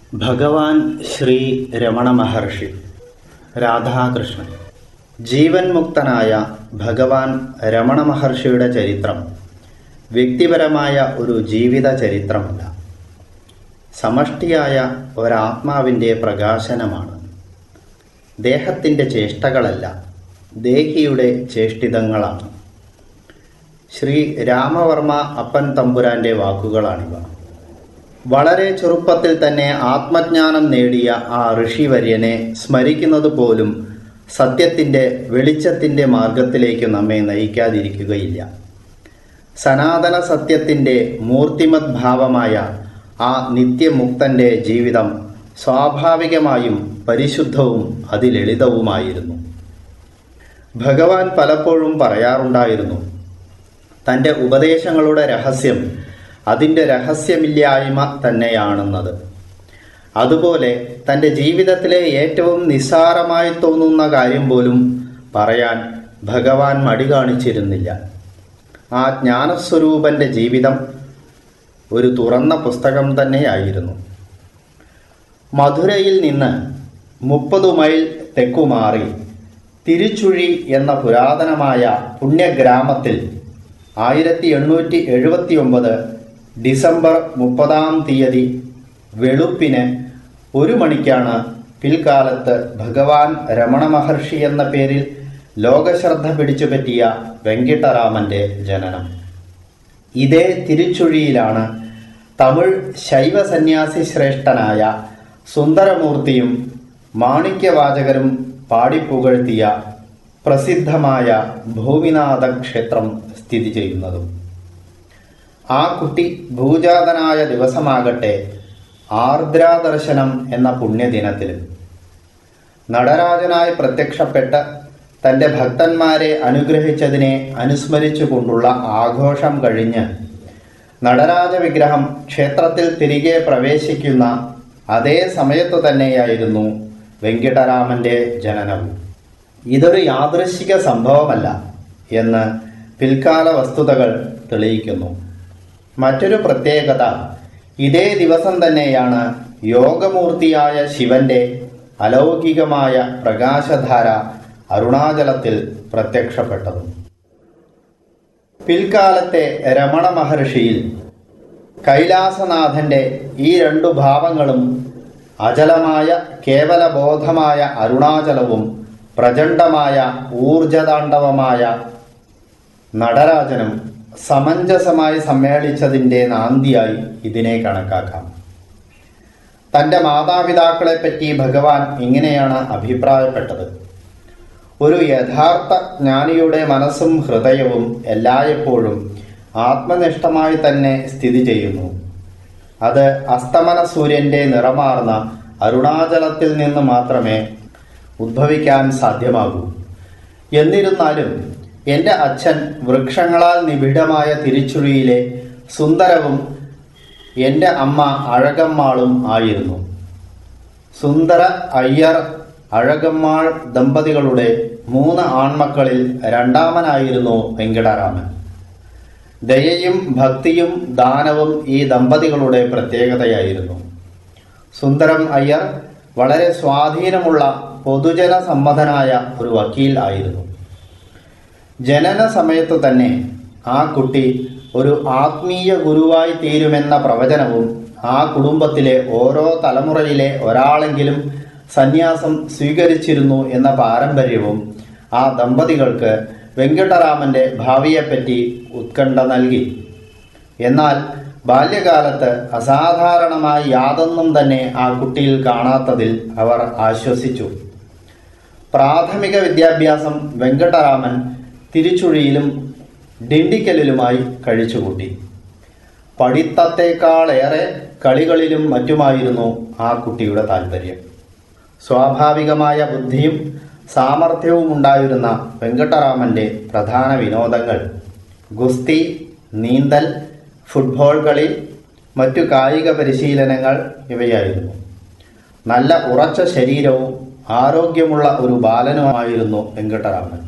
ഭഗവാൻ ശ്രീ രമണ മഹർഷി രാധാകൃഷ്ണൻ ജീവൻ മുക്തനായ ഭഗവാൻ രമണ മഹർഷിയുടെ ചരിത്രം വ്യക്തിപരമായ ഒരു ജീവിത ചരിത്രമല്ല സമഷ്ടിയായ ഒരാത്മാവിൻ്റെ പ്രകാശനമാണ് ദേഹത്തിൻ്റെ ചേഷ്ടകളല്ല ദേഹിയുടെ ചേഷ്ടിതങ്ങളാണ് ശ്രീ രാമവർമ്മ അപ്പൻ തമ്പുരാന്റെ വാക്കുകളാണിവ വളരെ ചെറുപ്പത്തിൽ തന്നെ ആത്മജ്ഞാനം നേടിയ ആ ഋഷിവര്യനെ സ്മരിക്കുന്നത് പോലും സത്യത്തിൻ്റെ വെളിച്ചത്തിൻ്റെ മാർഗത്തിലേക്ക് നമ്മെ നയിക്കാതിരിക്കുകയില്ല സനാതന സത്യത്തിൻ്റെ മൂർത്തിമത് ഭാവമായ ആ നിത്യമുക്തൻ്റെ ജീവിതം സ്വാഭാവികമായും പരിശുദ്ധവും അതിലളിതവുമായിരുന്നു ഭഗവാൻ പലപ്പോഴും പറയാറുണ്ടായിരുന്നു തൻ്റെ ഉപദേശങ്ങളുടെ രഹസ്യം അതിൻ്റെ രഹസ്യമില്ലായ്മ തന്നെയാണെന്നത് അതുപോലെ തൻ്റെ ജീവിതത്തിലെ ഏറ്റവും നിസ്സാരമായി തോന്നുന്ന കാര്യം പോലും പറയാൻ ഭഗവാൻ മടി കാണിച്ചിരുന്നില്ല ആ ജ്ഞാനസ്വരൂപന്റെ ജീവിതം ഒരു തുറന്ന പുസ്തകം തന്നെയായിരുന്നു മധുരയിൽ നിന്ന് മുപ്പത് മൈൽ തെക്കുമാറി തിരുച്ചുഴി എന്ന പുരാതനമായ പുണ്യഗ്രാമത്തിൽ ആയിരത്തി എണ്ണൂറ്റി എഴുപത്തി ഒമ്പത് ഡിസംബർ മുപ്പതാം തീയതി വെളുപ്പിന് ഒരു മണിക്കാണ് പിൽക്കാലത്ത് ഭഗവാൻ രമണ മഹർഷി എന്ന പേരിൽ ലോകശ്രദ്ധ പിടിച്ചുപറ്റിയ വെങ്കിട്ടരാമന്റെ ജനനം ഇതേ തിരുച്ചുഴിയിലാണ് തമിഴ് ശൈവ സന്യാസി ശ്രേഷ്ഠനായ സുന്ദരമൂർത്തിയും മാണിക്യവാചകരും പാടിപ്പുകഴ്ത്തിയ പ്രസിദ്ധമായ ഭൂമിനാഥ ക്ഷേത്രം സ്ഥിതി ചെയ്യുന്നതും ആ കുട്ടി ഭൂജാതനായ ദിവസമാകട്ടെ ആർദ്രാദർശനം എന്ന പുണ്യദിനത്തിലും നടരാജനായി പ്രത്യക്ഷപ്പെട്ട് തൻ്റെ ഭക്തന്മാരെ അനുഗ്രഹിച്ചതിനെ അനുസ്മരിച്ചുകൊണ്ടുള്ള ആഘോഷം കഴിഞ്ഞ് നടരാജ വിഗ്രഹം ക്ഷേത്രത്തിൽ തിരികെ പ്രവേശിക്കുന്ന അതേ സമയത്തു തന്നെയായിരുന്നു വെങ്കിട്ടരാമന്റെ ജനനവും ഇതൊരു യാദൃശിക സംഭവമല്ല എന്ന് പിൽക്കാല വസ്തുതകൾ തെളിയിക്കുന്നു മറ്റൊരു പ്രത്യേകത ഇതേ ദിവസം തന്നെയാണ് യോഗമൂർത്തിയായ ശിവന്റെ അലൗകികമായ പ്രകാശധാര അരുണാചലത്തിൽ പ്രത്യക്ഷപ്പെട്ടതും പിൽക്കാലത്തെ രമണ മഹർഷിയിൽ കൈലാസനാഥന്റെ ഈ രണ്ടു ഭാവങ്ങളും അചലമായ കേവലബോധമായ അരുണാചലവും പ്രചണ്ഡമായ ഊർജതാണ്ഡവമായ നടരാജനും സമഞ്ജസമായി സമ്മേളിച്ചതിൻ്റെ നാന്തിയായി ഇതിനെ കണക്കാക്കാം തൻ്റെ മാതാപിതാക്കളെ പറ്റി ഭഗവാൻ ഇങ്ങനെയാണ് അഭിപ്രായപ്പെട്ടത് ഒരു യഥാർത്ഥ ജ്ഞാനിയുടെ മനസ്സും ഹൃദയവും എല്ലായ്പ്പോഴും ആത്മനിഷ്ഠമായി തന്നെ സ്ഥിതി ചെയ്യുന്നു അത് അസ്തമന സൂര്യന്റെ നിറമാർന്ന അരുണാചലത്തിൽ നിന്ന് മാത്രമേ ഉദ്ഭവിക്കാൻ സാധ്യമാകൂ എന്നിരുന്നാലും എൻ്റെ അച്ഛൻ വൃക്ഷങ്ങളാൽ നിബിഡമായ തിരിച്ചുഴിയിലെ സുന്ദരവും എൻ്റെ അമ്മ അഴകമ്മാളും ആയിരുന്നു സുന്ദര അയ്യർ അഴകമ്മാൾ ദമ്പതികളുടെ മൂന്ന് ആൺമക്കളിൽ രണ്ടാമനായിരുന്നു വെങ്കടരാമൻ ദയയും ഭക്തിയും ദാനവും ഈ ദമ്പതികളുടെ പ്രത്യേകതയായിരുന്നു സുന്ദരം അയ്യർ വളരെ സ്വാധീനമുള്ള പൊതുജന സമ്മതനായ ഒരു വക്കീൽ ആയിരുന്നു ജനന സമയത്തു തന്നെ ആ കുട്ടി ഒരു ആത്മീയ ഗുരുവായി തീരുമെന്ന പ്രവചനവും ആ കുടുംബത്തിലെ ഓരോ തലമുറയിലെ ഒരാളെങ്കിലും സന്യാസം സ്വീകരിച്ചിരുന്നു എന്ന പാരമ്പര്യവും ആ ദമ്പതികൾക്ക് വെങ്കട്ടരാമന്റെ ഭാവിയെപ്പറ്റി ഉത്കണ്ഠ നൽകി എന്നാൽ ബാല്യകാലത്ത് അസാധാരണമായി യാതൊന്നും തന്നെ ആ കുട്ടിയിൽ കാണാത്തതിൽ അവർ ആശ്വസിച്ചു പ്രാഥമിക വിദ്യാഭ്യാസം വെങ്കട്ടരാമൻ തിരുച്ചുഴിയിലും ഡിണ്ടിക്കലിലുമായി കഴിച്ചുകൂട്ടി പഠിത്തത്തെക്കാളേറെ കളികളിലും മറ്റുമായിരുന്നു ആ കുട്ടിയുടെ താല്പര്യം സ്വാഭാവികമായ ബുദ്ധിയും സാമർഥ്യവും ഉണ്ടായിരുന്ന വെങ്കട്ടരാമന്റെ പ്രധാന വിനോദങ്ങൾ ഗുസ്തി നീന്തൽ ഫുട്ബോൾ കളി മറ്റു കായിക പരിശീലനങ്ങൾ ഇവയായിരുന്നു നല്ല ഉറച്ച ശരീരവും ആരോഗ്യമുള്ള ഒരു ബാലനുമായിരുന്നു വെങ്കട്ടരാമൻ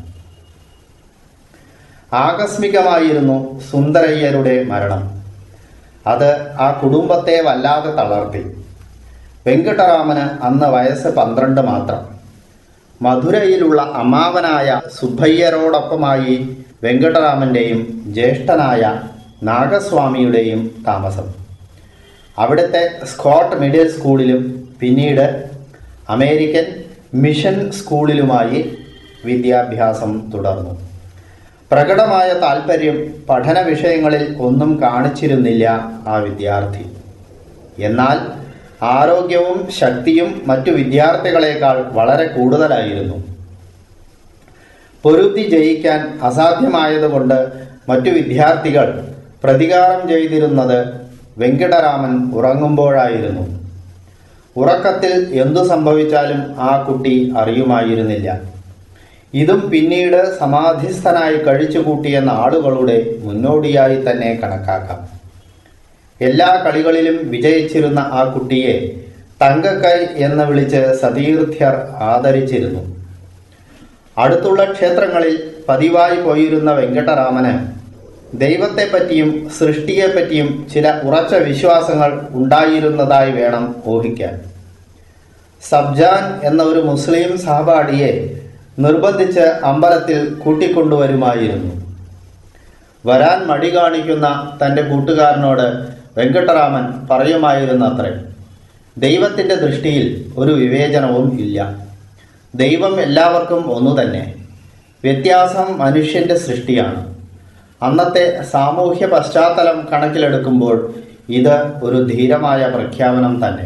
ആകസ്മികമായിരുന്നു സുന്ദരയ്യരുടെ മരണം അത് ആ കുടുംബത്തെ വല്ലാതെ തളർത്തി വെങ്കട്ടരാമന് അന്ന് വയസ്സ് പന്ത്രണ്ട് മാത്രം മധുരയിലുള്ള അമ്മാവനായ സുബ്ബയ്യരോടൊപ്പമായി വെങ്കട്ടരാമൻ്റെയും ജ്യേഷ്ഠനായ നാഗസ്വാമിയുടെയും താമസം അവിടുത്തെ സ്കോട്ട് മിഡിൽ സ്കൂളിലും പിന്നീട് അമേരിക്കൻ മിഷൻ സ്കൂളിലുമായി വിദ്യാഭ്യാസം തുടർന്നു പ്രകടമായ താൽപ്പര്യം പഠന വിഷയങ്ങളിൽ ഒന്നും കാണിച്ചിരുന്നില്ല ആ വിദ്യാർത്ഥി എന്നാൽ ആരോഗ്യവും ശക്തിയും മറ്റു വിദ്യാർത്ഥികളെക്കാൾ വളരെ കൂടുതലായിരുന്നു പൊരുത്തി ജയിക്കാൻ അസാധ്യമായതുകൊണ്ട് മറ്റു വിദ്യാർത്ഥികൾ പ്രതികാരം ചെയ്തിരുന്നത് വെങ്കടരാമൻ ഉറങ്ങുമ്പോഴായിരുന്നു ഉറക്കത്തിൽ എന്തു സംഭവിച്ചാലും ആ കുട്ടി അറിയുമായിരുന്നില്ല ഇതും പിന്നീട് സമാധിസ്ഥനായി കഴിച്ചുകൂട്ടിയ നാളുകളുടെ മുന്നോടിയായി തന്നെ കണക്കാക്കാം എല്ലാ കളികളിലും വിജയിച്ചിരുന്ന ആ കുട്ടിയെ തങ്കക്കൈ എന്ന് വിളിച്ച് സതീർത്ഥ്യർ ആദരിച്ചിരുന്നു അടുത്തുള്ള ക്ഷേത്രങ്ങളിൽ പതിവായി പോയിരുന്ന വെങ്കട്ടരാമന് ദൈവത്തെപ്പറ്റിയും സൃഷ്ടിയെപ്പറ്റിയും ചില ഉറച്ച വിശ്വാസങ്ങൾ ഉണ്ടായിരുന്നതായി വേണം ഊഹിക്കാൻ സബ്ജാൻ എന്ന ഒരു മുസ്ലിം സഹപാഠിയെ നിർബന്ധിച്ച് അമ്പലത്തിൽ കൂട്ടിക്കൊണ്ടുവരുമായിരുന്നു വരാൻ മടി കാണിക്കുന്ന തൻ്റെ കൂട്ടുകാരനോട് വെങ്കട്ടരാമൻ പറയുമായിരുന്നത്രേ ദൈവത്തിൻ്റെ ദൃഷ്ടിയിൽ ഒരു വിവേചനവും ഇല്ല ദൈവം എല്ലാവർക്കും ഒന്നു തന്നെ വ്യത്യാസം മനുഷ്യന്റെ സൃഷ്ടിയാണ് അന്നത്തെ സാമൂഹ്യ പശ്ചാത്തലം കണക്കിലെടുക്കുമ്പോൾ ഇത് ഒരു ധീരമായ പ്രഖ്യാപനം തന്നെ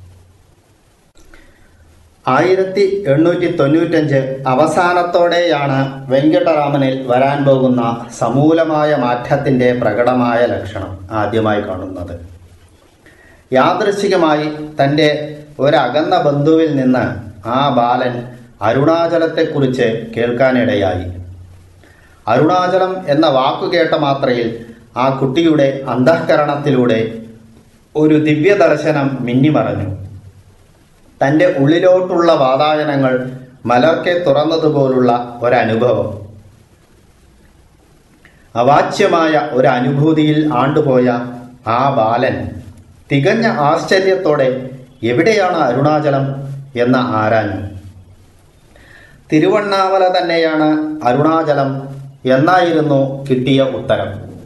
ആയിരത്തി എണ്ണൂറ്റി തൊണ്ണൂറ്റഞ്ച് അവസാനത്തോടെയാണ് വെങ്കട്ടരാമനിൽ വരാൻ പോകുന്ന സമൂലമായ മാറ്റത്തിന്റെ പ്രകടമായ ലക്ഷണം ആദ്യമായി കാണുന്നത് യാദൃശ്ചികമായി തൻ്റെ ഒരകന്ന ബന്ധുവിൽ നിന്ന് ആ ബാലൻ അരുണാചലത്തെക്കുറിച്ച് കേൾക്കാനിടയായി അരുണാചലം എന്ന വാക്കു കേട്ട മാത്രയിൽ ആ കുട്ടിയുടെ അന്തഃകരണത്തിലൂടെ ഒരു ദിവ്യദർശനം മിന്നിമറഞ്ഞു തൻ്റെ ഉള്ളിലോട്ടുള്ള വാതായനങ്ങൾ മലർക്കെ തുറന്നതുപോലുള്ള ഒരനുഭവം അവാച്യമായ ഒരു അനുഭൂതിയിൽ ആണ്ടുപോയ ആ ബാലൻ തികഞ്ഞ ആശ്ചര്യത്തോടെ എവിടെയാണ് അരുണാചലം എന്ന ആരാഞ്ഞു തിരുവണ്ണാമല തന്നെയാണ് അരുണാചലം എന്നായിരുന്നു കിട്ടിയ ഉത്തരം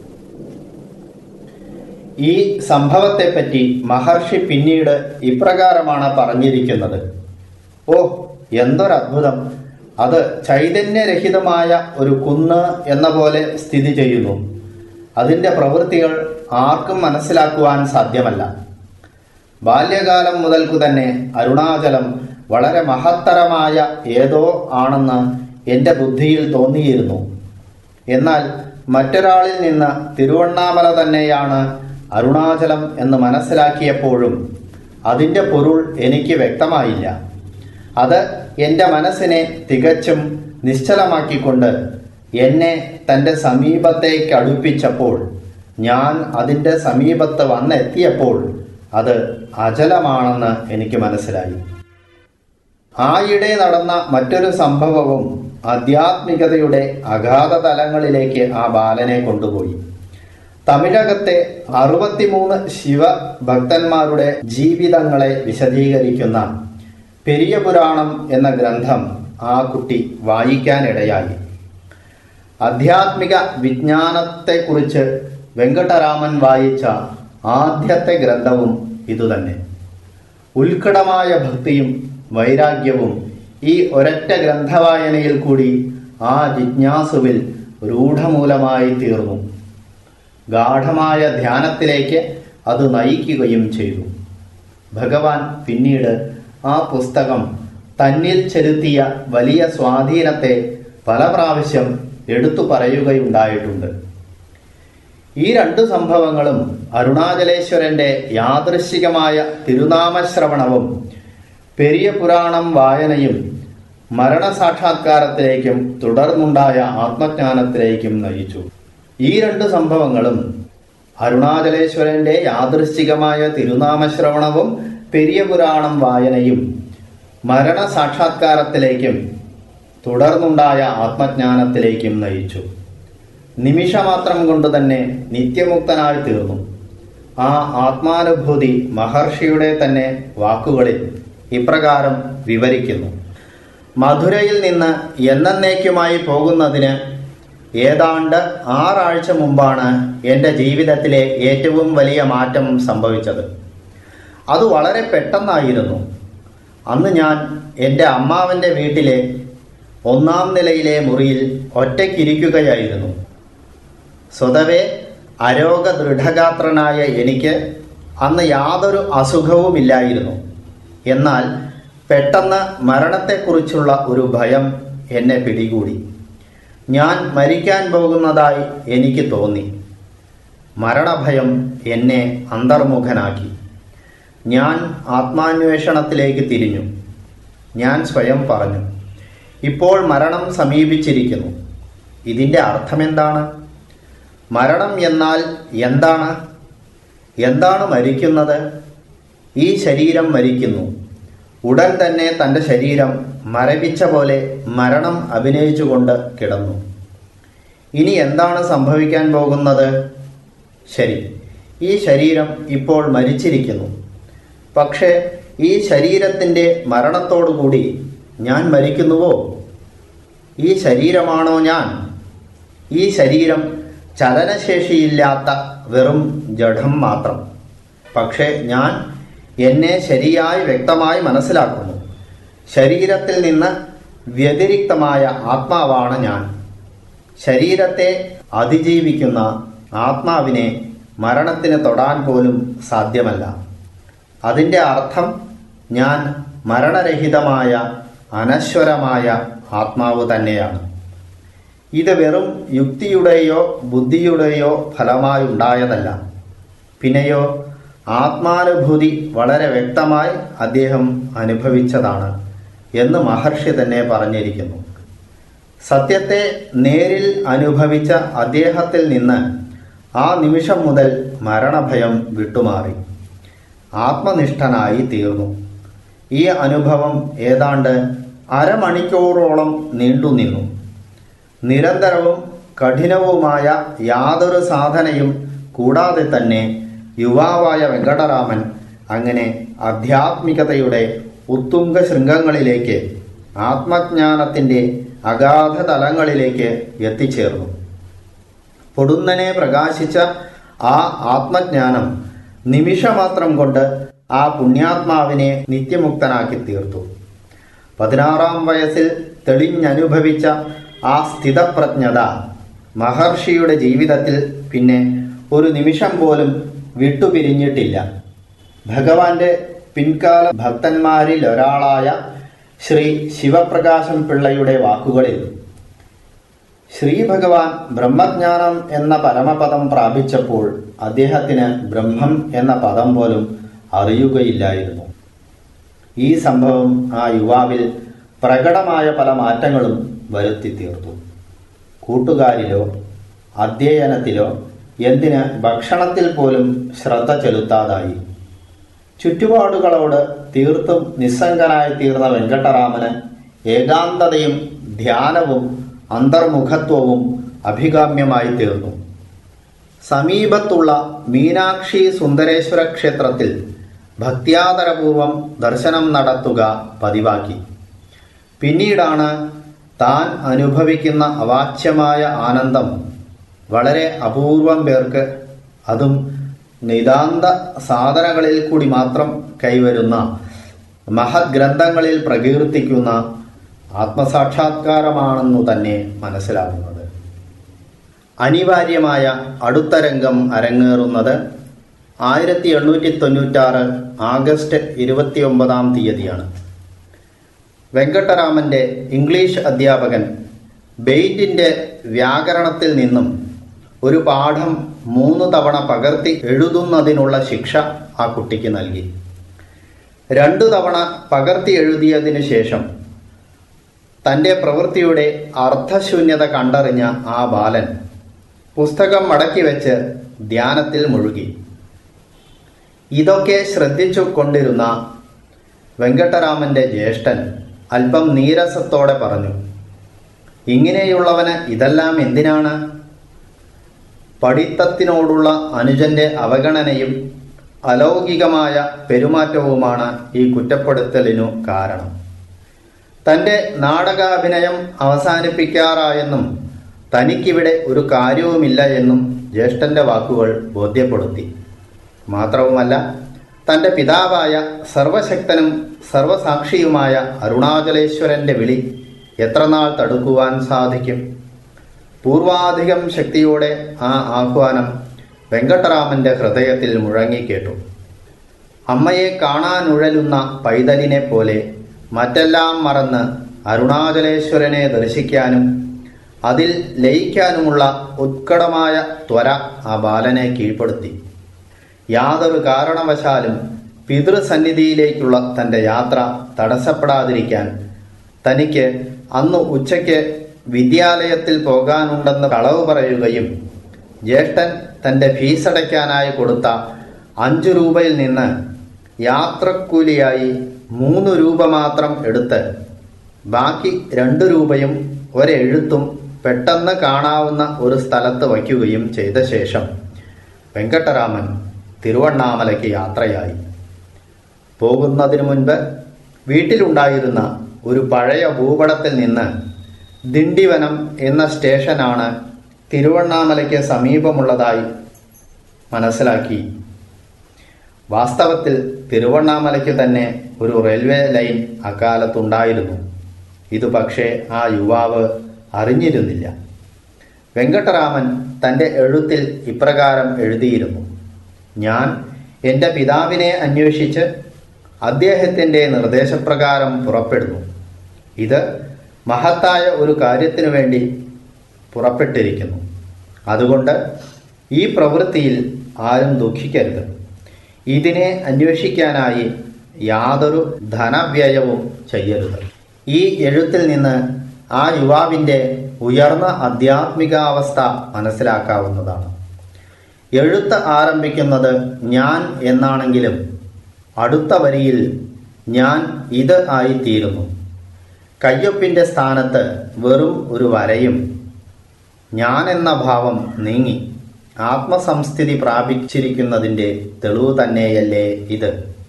ഈ സംഭവത്തെപ്പറ്റി മഹർഷി പിന്നീട് ഇപ്രകാരമാണ് പറഞ്ഞിരിക്കുന്നത് ഓ എന്തൊരത്ഭുതം അത് ചൈതന്യരഹിതമായ ഒരു കുന്ന് എന്ന പോലെ സ്ഥിതി ചെയ്യുന്നു അതിൻ്റെ പ്രവൃത്തികൾ ആർക്കും മനസ്സിലാക്കുവാൻ സാധ്യമല്ല ബാല്യകാലം മുതൽക്കു തന്നെ അരുണാചലം വളരെ മഹത്തരമായ ഏതോ ആണെന്ന് എൻ്റെ ബുദ്ധിയിൽ തോന്നിയിരുന്നു എന്നാൽ മറ്റൊരാളിൽ നിന്ന് തിരുവണ്ണാമല തന്നെയാണ് അരുണാചലം എന്ന് മനസ്സിലാക്കിയപ്പോഴും അതിൻ്റെ പൊരുൾ എനിക്ക് വ്യക്തമായില്ല അത് എൻ്റെ മനസ്സിനെ തികച്ചും നിശ്ചലമാക്കിക്കൊണ്ട് എന്നെ തൻ്റെ സമീപത്തേക്ക് അടുപ്പിച്ചപ്പോൾ ഞാൻ അതിൻ്റെ സമീപത്ത് വന്നെത്തിയപ്പോൾ അത് അചലമാണെന്ന് എനിക്ക് മനസ്സിലായി ആയിടെ നടന്ന മറ്റൊരു സംഭവവും ആധ്യാത്മികതയുടെ അഗാധ തലങ്ങളിലേക്ക് ആ ബാലനെ കൊണ്ടുപോയി തമിഴകത്തെ അറുപത്തിമൂന്ന് ശിവഭക്തന്മാരുടെ ജീവിതങ്ങളെ വിശദീകരിക്കുന്ന പെരിയ പുരാണം എന്ന ഗ്രന്ഥം ആ കുട്ടി വായിക്കാനിടയായി ആധ്യാത്മിക വിജ്ഞാനത്തെക്കുറിച്ച് വെങ്കട്ടരാമൻ വായിച്ച ആദ്യത്തെ ഗ്രന്ഥവും ഇതുതന്നെ ഉത്കടമായ ഭക്തിയും വൈരാഗ്യവും ഈ ഒരൊറ്റ ഗ്രന്ഥവായനയിൽ കൂടി ആ ജിജ്ഞാസുവിൽ രൂഢമൂലമായി തീർന്നു ഗാഠമായ ധ്യാനത്തിലേക്ക് അത് നയിക്കുകയും ചെയ്തു ഭഗവാൻ പിന്നീട് ആ പുസ്തകം തന്നിൽ ചെലുത്തിയ വലിയ സ്വാധീനത്തെ പല പ്രാവശ്യം എടുത്തു പറയുകയുണ്ടായിട്ടുണ്ട് ഈ രണ്ട് സംഭവങ്ങളും അരുണാചലേശ്വരന്റെ യാദൃശികമായ തിരുനാമശ്രവണവും പെരിയ പുരാണം വായനയും മരണസാക്ഷാത്കാരത്തിലേക്കും തുടർന്നുണ്ടായ ആത്മജ്ഞാനത്തിലേക്കും നയിച്ചു ഈ രണ്ട് സംഭവങ്ങളും അരുണാചലേശ്വരന്റെ യാദൃശ്ചികമായ തിരുനാമശ്രവണവും പെരിയ പുരാണം വായനയും മരണസാക്ഷാത്കാരത്തിലേക്കും തുടർന്നുണ്ടായ ആത്മജ്ഞാനത്തിലേക്കും നയിച്ചു നിമിഷമാത്രം കൊണ്ട് തന്നെ നിത്യമുക്തനായി തീർന്നു ആ ആത്മാനുഭൂതി മഹർഷിയുടെ തന്നെ വാക്കുകളിൽ ഇപ്രകാരം വിവരിക്കുന്നു മധുരയിൽ നിന്ന് എന്നേക്കുമായി പോകുന്നതിന് ഏതാണ്ട് ആറാഴ്ച മുമ്പാണ് എൻ്റെ ജീവിതത്തിലെ ഏറ്റവും വലിയ മാറ്റം സംഭവിച്ചത് അത് വളരെ പെട്ടെന്നായിരുന്നു അന്ന് ഞാൻ എൻ്റെ അമ്മാവൻ്റെ വീട്ടിലെ ഒന്നാം നിലയിലെ മുറിയിൽ ഒറ്റയ്ക്കിരിക്കുകയായിരുന്നു സ്വതവേ അരോഗ ദൃഢഗാത്രനായ എനിക്ക് അന്ന് യാതൊരു അസുഖവുമില്ലായിരുന്നു എന്നാൽ പെട്ടെന്ന് മരണത്തെക്കുറിച്ചുള്ള ഒരു ഭയം എന്നെ പിടികൂടി ഞാൻ മരിക്കാൻ പോകുന്നതായി എനിക്ക് തോന്നി മരണഭയം എന്നെ അന്തർമുഖനാക്കി ഞാൻ ആത്മാന്വേഷണത്തിലേക്ക് തിരിഞ്ഞു ഞാൻ സ്വയം പറഞ്ഞു ഇപ്പോൾ മരണം സമീപിച്ചിരിക്കുന്നു ഇതിൻ്റെ അർത്ഥമെന്താണ് മരണം എന്നാൽ എന്താണ് എന്താണ് മരിക്കുന്നത് ഈ ശരീരം മരിക്കുന്നു ഉടൻ തന്നെ തൻ്റെ ശരീരം മരവിച്ച പോലെ മരണം അഭിനയിച്ചുകൊണ്ട് കിടന്നു ഇനി എന്താണ് സംഭവിക്കാൻ പോകുന്നത് ശരി ഈ ശരീരം ഇപ്പോൾ മരിച്ചിരിക്കുന്നു പക്ഷേ ഈ ശരീരത്തിൻ്റെ മരണത്തോടുകൂടി ഞാൻ മരിക്കുന്നുവോ ഈ ശരീരമാണോ ഞാൻ ഈ ശരീരം ചലനശേഷിയില്ലാത്ത വെറും ജഡം മാത്രം പക്ഷേ ഞാൻ എന്നെ ശരിയായി വ്യക്തമായി മനസ്സിലാക്കുന്നു ശരീരത്തിൽ നിന്ന് വ്യതിരിക്തമായ ആത്മാവാണ് ഞാൻ ശരീരത്തെ അതിജീവിക്കുന്ന ആത്മാവിനെ മരണത്തിന് തൊടാൻ പോലും സാധ്യമല്ല അതിൻ്റെ അർത്ഥം ഞാൻ മരണരഹിതമായ അനശ്വരമായ ആത്മാവ് തന്നെയാണ് ഇത് വെറും യുക്തിയുടെയോ ബുദ്ധിയുടെയോ ഫലമായുണ്ടായതല്ല പിന്നെയോ ആത്മാനുഭൂതി വളരെ വ്യക്തമായി അദ്ദേഹം അനുഭവിച്ചതാണ് എന്ന് മഹർഷി തന്നെ പറഞ്ഞിരിക്കുന്നു സത്യത്തെ നേരിൽ അനുഭവിച്ച അദ്ദേഹത്തിൽ നിന്ന് ആ നിമിഷം മുതൽ മരണഭയം വിട്ടുമാറി ആത്മനിഷ്ഠനായി തീർന്നു ഈ അനുഭവം ഏതാണ്ട് അരമണിക്കൂറോളം നീണ്ടുനിന്നു നിരന്തരവും കഠിനവുമായ യാതൊരു സാധനയും കൂടാതെ തന്നെ യുവാവായ വെങ്കടരാമൻ അങ്ങനെ ആധ്യാത്മികതയുടെ ഉത്തുംഗ ശൃംഗങ്ങളിലേക്ക് ആത്മജ്ഞാനത്തിൻ്റെ അഗാധ തലങ്ങളിലേക്ക് എത്തിച്ചേർന്നു പൊടുന്നനെ പ്രകാശിച്ച ആ ആത്മജ്ഞാനം നിമിഷമാത്രം കൊണ്ട് ആ പുണ്യാത്മാവിനെ നിത്യമുക്തനാക്കി തീർത്തു പതിനാറാം വയസ്സിൽ തെളിഞ്ഞനുഭവിച്ച ആ സ്ഥിതപ്രജ്ഞത മഹർഷിയുടെ ജീവിതത്തിൽ പിന്നെ ഒരു നിമിഷം പോലും വിട്ടുപിരിഞ്ഞിട്ടില്ല ഭഗവാന്റെ പിൻകാല ഭക്തന്മാരിൽ ഒരാളായ ശ്രീ ശിവപ്രകാശം പിള്ളയുടെ വാക്കുകളിൽ ശ്രീ ഭഗവാൻ ബ്രഹ്മജ്ഞാനം എന്ന പരമപദം പ്രാപിച്ചപ്പോൾ അദ്ദേഹത്തിന് ബ്രഹ്മം എന്ന പദം പോലും അറിയുകയില്ലായിരുന്നു ഈ സംഭവം ആ യുവാവിൽ പ്രകടമായ പല മാറ്റങ്ങളും വരുത്തി തീർത്തു കൂട്ടുകാരിലോ അധ്യയനത്തിലോ എന്തിന് ഭക്ഷണത്തിൽ പോലും ശ്രദ്ധ ചെലുത്താതായി ചുറ്റുപാടുകളോട് തീർത്തും നിസ്സംഗനായി തീർന്ന വെങ്കട്ടരാമന് ഏകാന്തതയും ധ്യാനവും അന്തർമുഖത്വവും അഭികാമ്യമായി തീർന്നു സമീപത്തുള്ള മീനാക്ഷി സുന്ദരേശ്വര ക്ഷേത്രത്തിൽ ഭക്ത്യാദരപൂർവം ദർശനം നടത്തുക പതിവാക്കി പിന്നീടാണ് താൻ അനുഭവിക്കുന്ന അവാച്യമായ ആനന്ദം വളരെ അപൂർവം പേർക്ക് അതും നിതാന്ത സാധനകളിൽ കൂടി മാത്രം കൈവരുന്ന മഹത് ഗ്രന്ഥങ്ങളിൽ പ്രകീർത്തിക്കുന്ന ആത്മസാക്ഷാത്കാരമാണെന്നു തന്നെ മനസ്സിലാകുന്നത് അനിവാര്യമായ അടുത്ത രംഗം അരങ്ങേറുന്നത് ആയിരത്തി എണ്ണൂറ്റി തൊണ്ണൂറ്റാറ് ആഗസ്റ്റ് ഇരുപത്തിയൊമ്പതാം തീയതിയാണ് വെങ്കട്ടരാമന്റെ ഇംഗ്ലീഷ് അധ്യാപകൻ ബെയ്റ്റിന്റെ വ്യാകരണത്തിൽ നിന്നും ഒരു പാഠം മൂന്ന് തവണ പകർത്തി എഴുതുന്നതിനുള്ള ശിക്ഷ ആ കുട്ടിക്ക് നൽകി രണ്ടു തവണ പകർത്തി എഴുതിയതിനു ശേഷം തൻ്റെ പ്രവൃത്തിയുടെ അർത്ഥശൂന്യത കണ്ടറിഞ്ഞ ആ ബാലൻ പുസ്തകം മടക്കി വെച്ച് ധ്യാനത്തിൽ മുഴുകി ഇതൊക്കെ ശ്രദ്ധിച്ചു കൊണ്ടിരുന്ന വെങ്കട്ടരാമന്റെ ജ്യേഷ്ഠൻ അല്പം നീരസത്തോടെ പറഞ്ഞു ഇങ്ങനെയുള്ളവന് ഇതെല്ലാം എന്തിനാണ് പഠിത്തത്തിനോടുള്ള അനുജന്റെ അവഗണനയും അലൗകികമായ പെരുമാറ്റവുമാണ് ഈ കുറ്റപ്പെടുത്തലിനു കാരണം തന്റെ നാടകാഭിനയം അവസാനിപ്പിക്കാറായെന്നും തനിക്കിവിടെ ഒരു കാര്യവുമില്ല എന്നും ജ്യേഷ്ഠന്റെ വാക്കുകൾ ബോധ്യപ്പെടുത്തി മാത്രവുമല്ല തന്റെ പിതാവായ സർവശക്തനും സർവസാക്ഷിയുമായ അരുണാചലേശ്വരന്റെ വിളി എത്രനാൾ തടുക്കുവാൻ സാധിക്കും പൂർവാധികം ശക്തിയോടെ ആ ആഹ്വാനം വെങ്കട്ടരാമന്റെ ഹൃദയത്തിൽ മുഴങ്ങിക്കേട്ടു അമ്മയെ കാണാനുഴലുന്ന പൈതലിനെ പോലെ മറ്റെല്ലാം മറന്ന് അരുണാചലേശ്വരനെ ദർശിക്കാനും അതിൽ ലയിക്കാനുമുള്ള ഉത്കടമായ ത്വര ആ ബാലനെ കീഴ്പ്പെടുത്തി യാതൊരു കാരണവശാലും പിതൃസന്നിധിയിലേക്കുള്ള തന്റെ യാത്ര തടസ്സപ്പെടാതിരിക്കാൻ തനിക്ക് അന്ന് ഉച്ചയ്ക്ക് വിദ്യാലയത്തിൽ പോകാനുണ്ടെന്ന് കളവ് പറയുകയും ജ്യേഷ്ഠൻ തന്റെ ഫീസടയ്ക്കാനായി കൊടുത്ത അഞ്ചു രൂപയിൽ നിന്ന് യാത്രക്കൂലിയായി മൂന്ന് രൂപ മാത്രം എടുത്ത് ബാക്കി രണ്ട് രൂപയും ഒരെഴുത്തും പെട്ടെന്ന് കാണാവുന്ന ഒരു സ്ഥലത്ത് വയ്ക്കുകയും ചെയ്ത ശേഷം വെങ്കട്ടരാമൻ തിരുവണ്ണാമലയ്ക്ക് യാത്രയായി പോകുന്നതിനു മുൻപ് വീട്ടിലുണ്ടായിരുന്ന ഒരു പഴയ ഭൂപടത്തിൽ നിന്ന് ദിണ്ടിവനം എന്ന സ്റ്റേഷനാണ് തിരുവണ്ണാമലയ്ക്ക് സമീപമുള്ളതായി മനസ്സിലാക്കി വാസ്തവത്തിൽ തിരുവണ്ണാമലയ്ക്ക് തന്നെ ഒരു റെയിൽവേ ലൈൻ അക്കാലത്തുണ്ടായിരുന്നു ഇത് പക്ഷേ ആ യുവാവ് അറിഞ്ഞിരുന്നില്ല വെങ്കട്ടരാമൻ തൻ്റെ എഴുത്തിൽ ഇപ്രകാരം എഴുതിയിരുന്നു ഞാൻ എൻ്റെ പിതാവിനെ അന്വേഷിച്ച് അദ്ദേഹത്തിൻ്റെ നിർദ്ദേശപ്രകാരം പുറപ്പെടുന്നു ഇത് മഹത്തായ ഒരു കാര്യത്തിനു വേണ്ടി പുറപ്പെട്ടിരിക്കുന്നു അതുകൊണ്ട് ഈ പ്രവൃത്തിയിൽ ആരും ദുഃഖിക്കരുത് ഇതിനെ അന്വേഷിക്കാനായി യാതൊരു ധനവ്യയവും ചെയ്യരുത് ഈ എഴുത്തിൽ നിന്ന് ആ യുവാവിൻ്റെ ഉയർന്ന ആധ്യാത്മികാവസ്ഥ മനസ്സിലാക്കാവുന്നതാണ് എഴുത്ത് ആരംഭിക്കുന്നത് ഞാൻ എന്നാണെങ്കിലും അടുത്ത വരിയിൽ ഞാൻ ഇത് ആയിത്തീരുന്നു കയ്യൊപ്പിൻ്റെ സ്ഥാനത്ത് വെറും ഒരു വരയും ഞാൻ എന്ന ഭാവം നീങ്ങി ആത്മസംസ്ഥിതി പ്രാപിച്ചിരിക്കുന്നതിൻ്റെ തെളിവ് തന്നെയല്ലേ ഇത്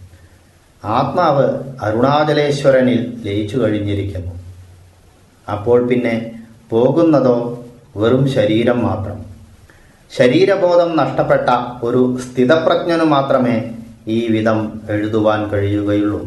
ആത്മാവ് അരുണാചലേശ്വരനിൽ ലയിച്ചു കഴിഞ്ഞിരിക്കുന്നു അപ്പോൾ പിന്നെ പോകുന്നതോ വെറും ശരീരം മാത്രം ശരീരബോധം നഷ്ടപ്പെട്ട ഒരു സ്ഥിതപ്രജ്ഞനു മാത്രമേ ഈ വിധം എഴുതുവാൻ കഴിയുകയുള്ളൂ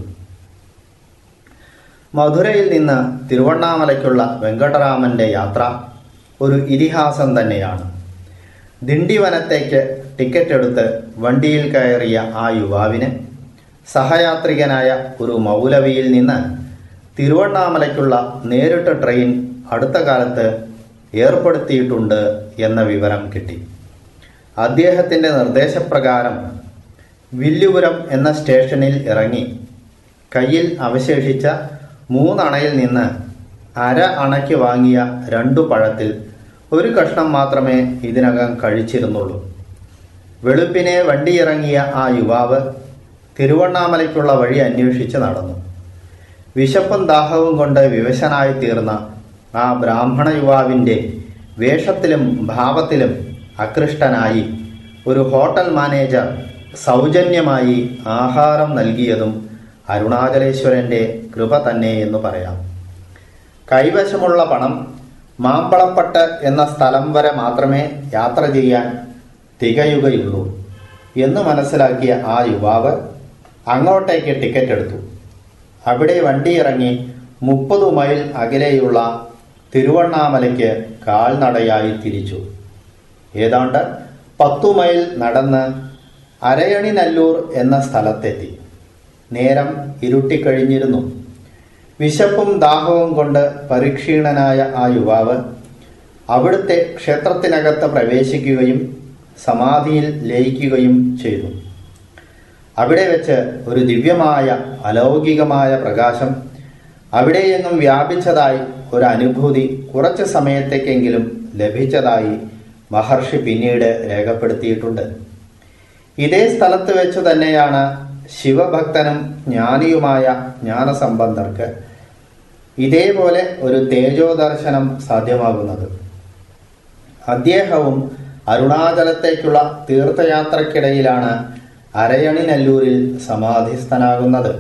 മധുരയിൽ നിന്ന് തിരുവണ്ണാമലയ്ക്കുള്ള വെങ്കട്ടരാമന്റെ യാത്ര ഒരു ഇതിഹാസം തന്നെയാണ് ദിണ്ടിവനത്തേക്ക് ടിക്കറ്റ് എടുത്ത് വണ്ടിയിൽ കയറിയ ആ യുവാവിന് സഹയാത്രികനായ ഒരു മൗലവിയിൽ നിന്ന് തിരുവണ്ണാമലയ്ക്കുള്ള നേരിട്ട് ട്രെയിൻ അടുത്ത കാലത്ത് ഏർപ്പെടുത്തിയിട്ടുണ്ട് എന്ന വിവരം കിട്ടി അദ്ദേഹത്തിൻ്റെ നിർദ്ദേശപ്രകാരം വില്ലുപുരം എന്ന സ്റ്റേഷനിൽ ഇറങ്ങി കയ്യിൽ അവശേഷിച്ച മൂന്നണയിൽ നിന്ന് അര അണയ്ക്ക് വാങ്ങിയ രണ്ടു പഴത്തിൽ ഒരു കഷ്ണം മാത്രമേ ഇതിനകം കഴിച്ചിരുന്നുള്ളൂ വെളുപ്പിനെ വണ്ടിയിറങ്ങിയ ആ യുവാവ് തിരുവണ്ണാമലയ്ക്കുള്ള വഴി അന്വേഷിച്ച് നടന്നു വിശപ്പും ദാഹവും കൊണ്ട് വിവശനായി തീർന്ന ആ ബ്രാഹ്മണ യുവാവിൻ്റെ വേഷത്തിലും ഭാവത്തിലും അകൃഷ്ടനായി ഒരു ഹോട്ടൽ മാനേജർ സൗജന്യമായി ആഹാരം നൽകിയതും അരുണാചലേശ്വരൻ്റെ കൃപ തന്നെ എന്ന് പറയാം കൈവശമുള്ള പണം മാമ്പളപ്പട്ട് എന്ന സ്ഥലം വരെ മാത്രമേ യാത്ര ചെയ്യാൻ തികയുകയുള്ളൂ എന്ന് മനസ്സിലാക്കിയ ആ യുവാവ് അങ്ങോട്ടേക്ക് ടിക്കറ്റ് എടുത്തു അവിടെ വണ്ടി ഇറങ്ങി മുപ്പത് മൈൽ അകലെയുള്ള തിരുവണ്ണാമലയ്ക്ക് കാൽനടയായി തിരിച്ചു ഏതാണ്ട് പത്തു മൈൽ നടന്ന് അരയണി നല്ലൂർ എന്ന സ്ഥലത്തെത്തി നേരം ഇരുട്ടിക്കഴിഞ്ഞിരുന്നു വിശപ്പും ദാഹവും കൊണ്ട് പരിക്ഷീണനായ ആ യുവാവ് അവിടുത്തെ ക്ഷേത്രത്തിനകത്ത് പ്രവേശിക്കുകയും സമാധിയിൽ ലയിക്കുകയും ചെയ്തു അവിടെ വെച്ച് ഒരു ദിവ്യമായ അലൗകികമായ പ്രകാശം അവിടെയെങ്ങും വ്യാപിച്ചതായി ഒരു അനുഭൂതി കുറച്ച് സമയത്തേക്കെങ്കിലും ലഭിച്ചതായി മഹർഷി പിന്നീട് രേഖപ്പെടുത്തിയിട്ടുണ്ട് ഇതേ സ്ഥലത്ത് വെച്ച് തന്നെയാണ് ശിവഭക്തനും ജ്ഞാനിയുമായ ജ്ഞാനസമ്പന്നർക്ക് ഇതേപോലെ ഒരു തേജോദർശനം സാധ്യമാകുന്നത് അദ്ദേഹവും അരുണാചലത്തേക്കുള്ള തീർത്ഥയാത്രക്കിടയിലാണ് അരയണി നെല്ലൂരിൽ സമാധിസ്ഥനാകുന്നത്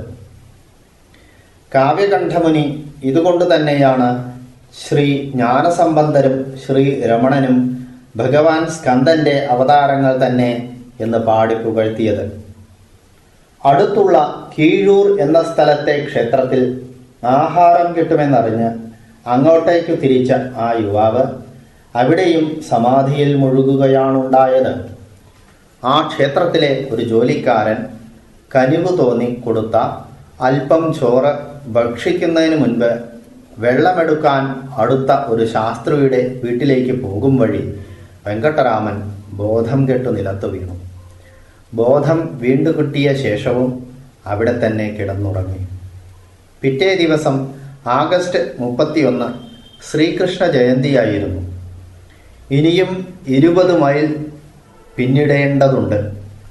കാവ്യകണ്ഠമുനി ഇതുകൊണ്ട് തന്നെയാണ് ശ്രീ ജ്ഞാനസമ്പന്നരും ശ്രീ രമണനും ഭഗവാൻ സ്കന്ദന്റെ അവതാരങ്ങൾ തന്നെ എന്ന് പാടി പുകഴ്ത്തിയത് അടുത്തുള്ള കീഴൂർ എന്ന സ്ഥലത്തെ ക്ഷേത്രത്തിൽ ആഹാരം കിട്ടുമെന്നറിഞ്ഞ് അങ്ങോട്ടേക്കു തിരിച്ച ആ യുവാവ് അവിടെയും സമാധിയിൽ മുഴുകുകയാണുണ്ടായത് ആ ക്ഷേത്രത്തിലെ ഒരു ജോലിക്കാരൻ കനിവ് തോന്നി കൊടുത്ത അല്പം ചോറ് ഭക്ഷിക്കുന്നതിന് മുൻപ് വെള്ളമെടുക്കാൻ അടുത്ത ഒരു ശാസ്ത്രിയുടെ വീട്ടിലേക്ക് പോകും വഴി വെങ്കട്ടരാമൻ ബോധം കെട്ടു നിലത്തു വീണു ബോധം വീണ്ടു കിട്ടിയ ശേഷവും അവിടെ തന്നെ കിടന്നുറങ്ങി പിറ്റേ ദിവസം ആഗസ്റ്റ് മുപ്പത്തിയൊന്ന് ശ്രീകൃഷ്ണ ജയന്തിയായിരുന്നു ഇനിയും ഇരുപത് മൈൽ പിന്നിടേണ്ടതുണ്ട്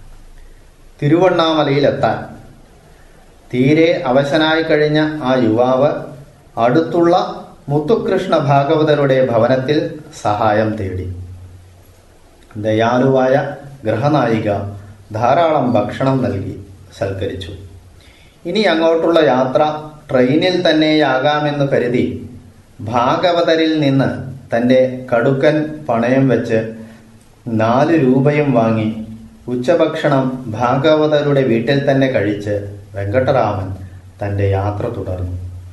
തിരുവണ്ണാമലയിലെത്താൻ തീരെ അവശനായി കഴിഞ്ഞ ആ യുവാവ് അടുത്തുള്ള മുത്തുകൃഷ്ണ ഭാഗവതരുടെ ഭവനത്തിൽ സഹായം തേടി ദയാലുവായ ഗൃഹനായിക ധാരാളം ഭക്ഷണം നൽകി സൽക്കരിച്ചു ഇനി അങ്ങോട്ടുള്ള യാത്ര ട്രെയിനിൽ തന്നെയാകാമെന്ന് കരുതി ഭാഗവതരിൽ നിന്ന് തൻ്റെ കടുക്കൻ പണയം വെച്ച് നാല് രൂപയും വാങ്ങി ഉച്ചഭക്ഷണം ഭാഗവതരുടെ വീട്ടിൽ തന്നെ കഴിച്ച് വെങ്കട്ടരാമൻ തൻ്റെ യാത്ര തുടർന്നു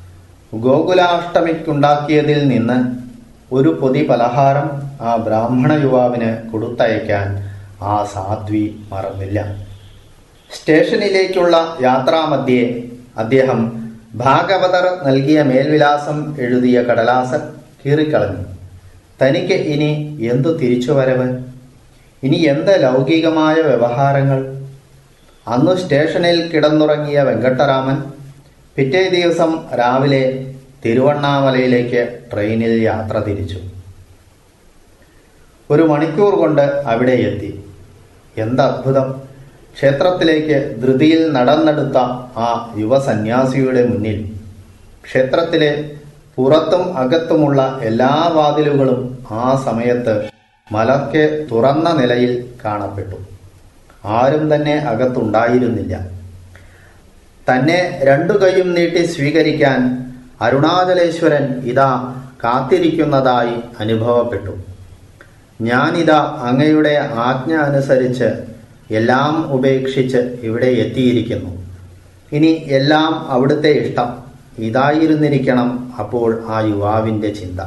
ഗോകുലാഷ്ടമിക്കുണ്ടാക്കിയതിൽ നിന്ന് ഒരു പൊതി പലഹാരം ആ ബ്രാഹ്മണ യുവാവിന് കൊടുത്തയക്കാൻ ആ സാധ്വി മറന്നില്ല സ്റ്റേഷനിലേക്കുള്ള യാത്രാമധ്യേ അദ്ദേഹം ഭാഗവതർ നൽകിയ മേൽവിലാസം എഴുതിയ കടലാസ് കീറിക്കളഞ്ഞു തനിക്ക് ഇനി എന്തു തിരിച്ചുവരവ് ഇനി എന്ത് ലൗകികമായ വ്യവഹാരങ്ങൾ അന്നു സ്റ്റേഷനിൽ കിടന്നുറങ്ങിയ വെങ്കട്ടരാമൻ പിറ്റേ ദിവസം രാവിലെ തിരുവണ്ണാമലയിലേക്ക് ട്രെയിനിൽ യാത്ര തിരിച്ചു ഒരു മണിക്കൂർ കൊണ്ട് അവിടെ എത്തി എന്തത്ഭുതം ക്ഷേത്രത്തിലേക്ക് ധൃതിയിൽ നടന്നെടുത്ത ആ യുവസന്യാസിയുടെ മുന്നിൽ ക്ഷേത്രത്തിലെ പുറത്തും അകത്തുമുള്ള എല്ലാ വാതിലുകളും ആ സമയത്ത് മലർക്കെ തുറന്ന നിലയിൽ കാണപ്പെട്ടു ആരും തന്നെ അകത്തുണ്ടായിരുന്നില്ല തന്നെ രണ്ടു കൈയും നീട്ടി സ്വീകരിക്കാൻ അരുണാചലേശ്വരൻ ഇതാ കാത്തിരിക്കുന്നതായി അനുഭവപ്പെട്ടു ഞാനിതാ അങ്ങയുടെ ആജ്ഞ അനുസരിച്ച് എല്ലാം ഉപേക്ഷിച്ച് ഇവിടെ എത്തിയിരിക്കുന്നു ഇനി എല്ലാം അവിടുത്തെ ഇഷ്ടം ഇതായിരുന്നിരിക്കണം അപ്പോൾ ആ യുവാവിൻ്റെ ചിന്ത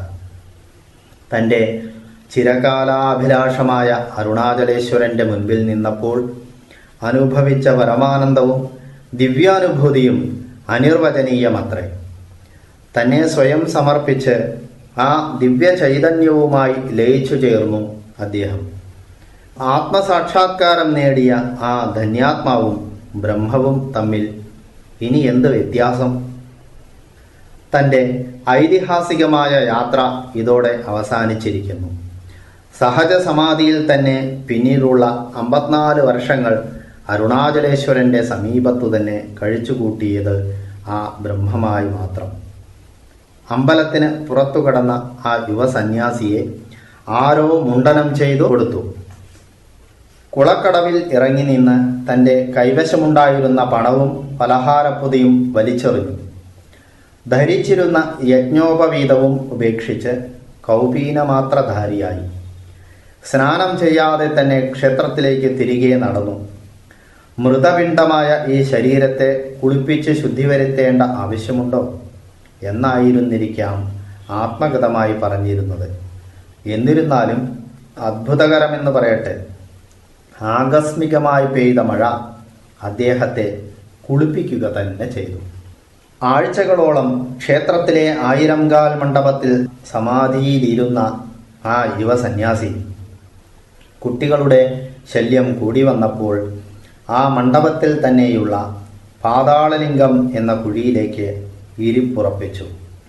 തൻ്റെ ചിരകാലാഭിലാഷമായ അരുണാചലേശ്വരൻ്റെ മുൻപിൽ നിന്നപ്പോൾ അനുഭവിച്ച പരമാനന്ദവും ദിവ്യാനുഭൂതിയും അനിർവചനീയമത്രേ തന്നെ സ്വയം സമർപ്പിച്ച് ആ ദിവ്യ ചൈതന്യവുമായി ലയിച്ചു ചേർന്നു അദ്ദേഹം ആത്മസാക്ഷാത്കാരം നേടിയ ആ ധന്യാത്മാവും ബ്രഹ്മവും തമ്മിൽ ഇനി എന്ത് വ്യത്യാസം തൻ്റെ ഐതിഹാസികമായ യാത്ര ഇതോടെ അവസാനിച്ചിരിക്കുന്നു സഹജ സമാധിയിൽ തന്നെ പിന്നീടുള്ള അമ്പത്തിനാല് വർഷങ്ങൾ അരുണാചലേശ്വരൻ്റെ സമീപത്തു തന്നെ കഴിച്ചുകൂട്ടിയത് ആ ബ്രഹ്മമായി മാത്രം അമ്പലത്തിന് പുറത്തു കടന്ന ആ യുവസന്യാസിയെ ആരോ മുണ്ടനം ചെയ്തു കൊടുത്തു കുളക്കടവിൽ ഇറങ്ങി നിന്ന് തൻ്റെ കൈവശമുണ്ടായിരുന്ന പണവും പലഹാരപ്പൊതിയും വലിച്ചെറിഞ്ഞു ധരിച്ചിരുന്ന യജ്ഞോപവീതവും ഉപേക്ഷിച്ച് കൗപീനമാത്രധാരിയായി സ്നാനം ചെയ്യാതെ തന്നെ ക്ഷേത്രത്തിലേക്ക് തിരികെ നടന്നു മൃതപിണ്ഡമായ ഈ ശരീരത്തെ കുളിപ്പിച്ച് ശുദ്ധി വരുത്തേണ്ട ആവശ്യമുണ്ടോ എന്നായിരുന്നിരിക്കാം ആത്മഗതമായി പറഞ്ഞിരുന്നത് എന്നിരുന്നാലും അത്ഭുതകരമെന്ന് പറയട്ടെ ആകസ്മികമായി പെയ്ത മഴ അദ്ദേഹത്തെ കുളിപ്പിക്കുക തന്നെ ചെയ്തു ആഴ്ചകളോളം ക്ഷേത്രത്തിലെ ആയിരംകാൽ മണ്ഡപത്തിൽ സമാധിയിലിരുന്ന ആ യുവസന്യാസി കുട്ടികളുടെ ശല്യം കൂടി വന്നപ്പോൾ ആ മണ്ഡപത്തിൽ തന്നെയുള്ള പാതാളലിംഗം എന്ന കുഴിയിലേക്ക് ഇരിപ്പുറപ്പിച്ചു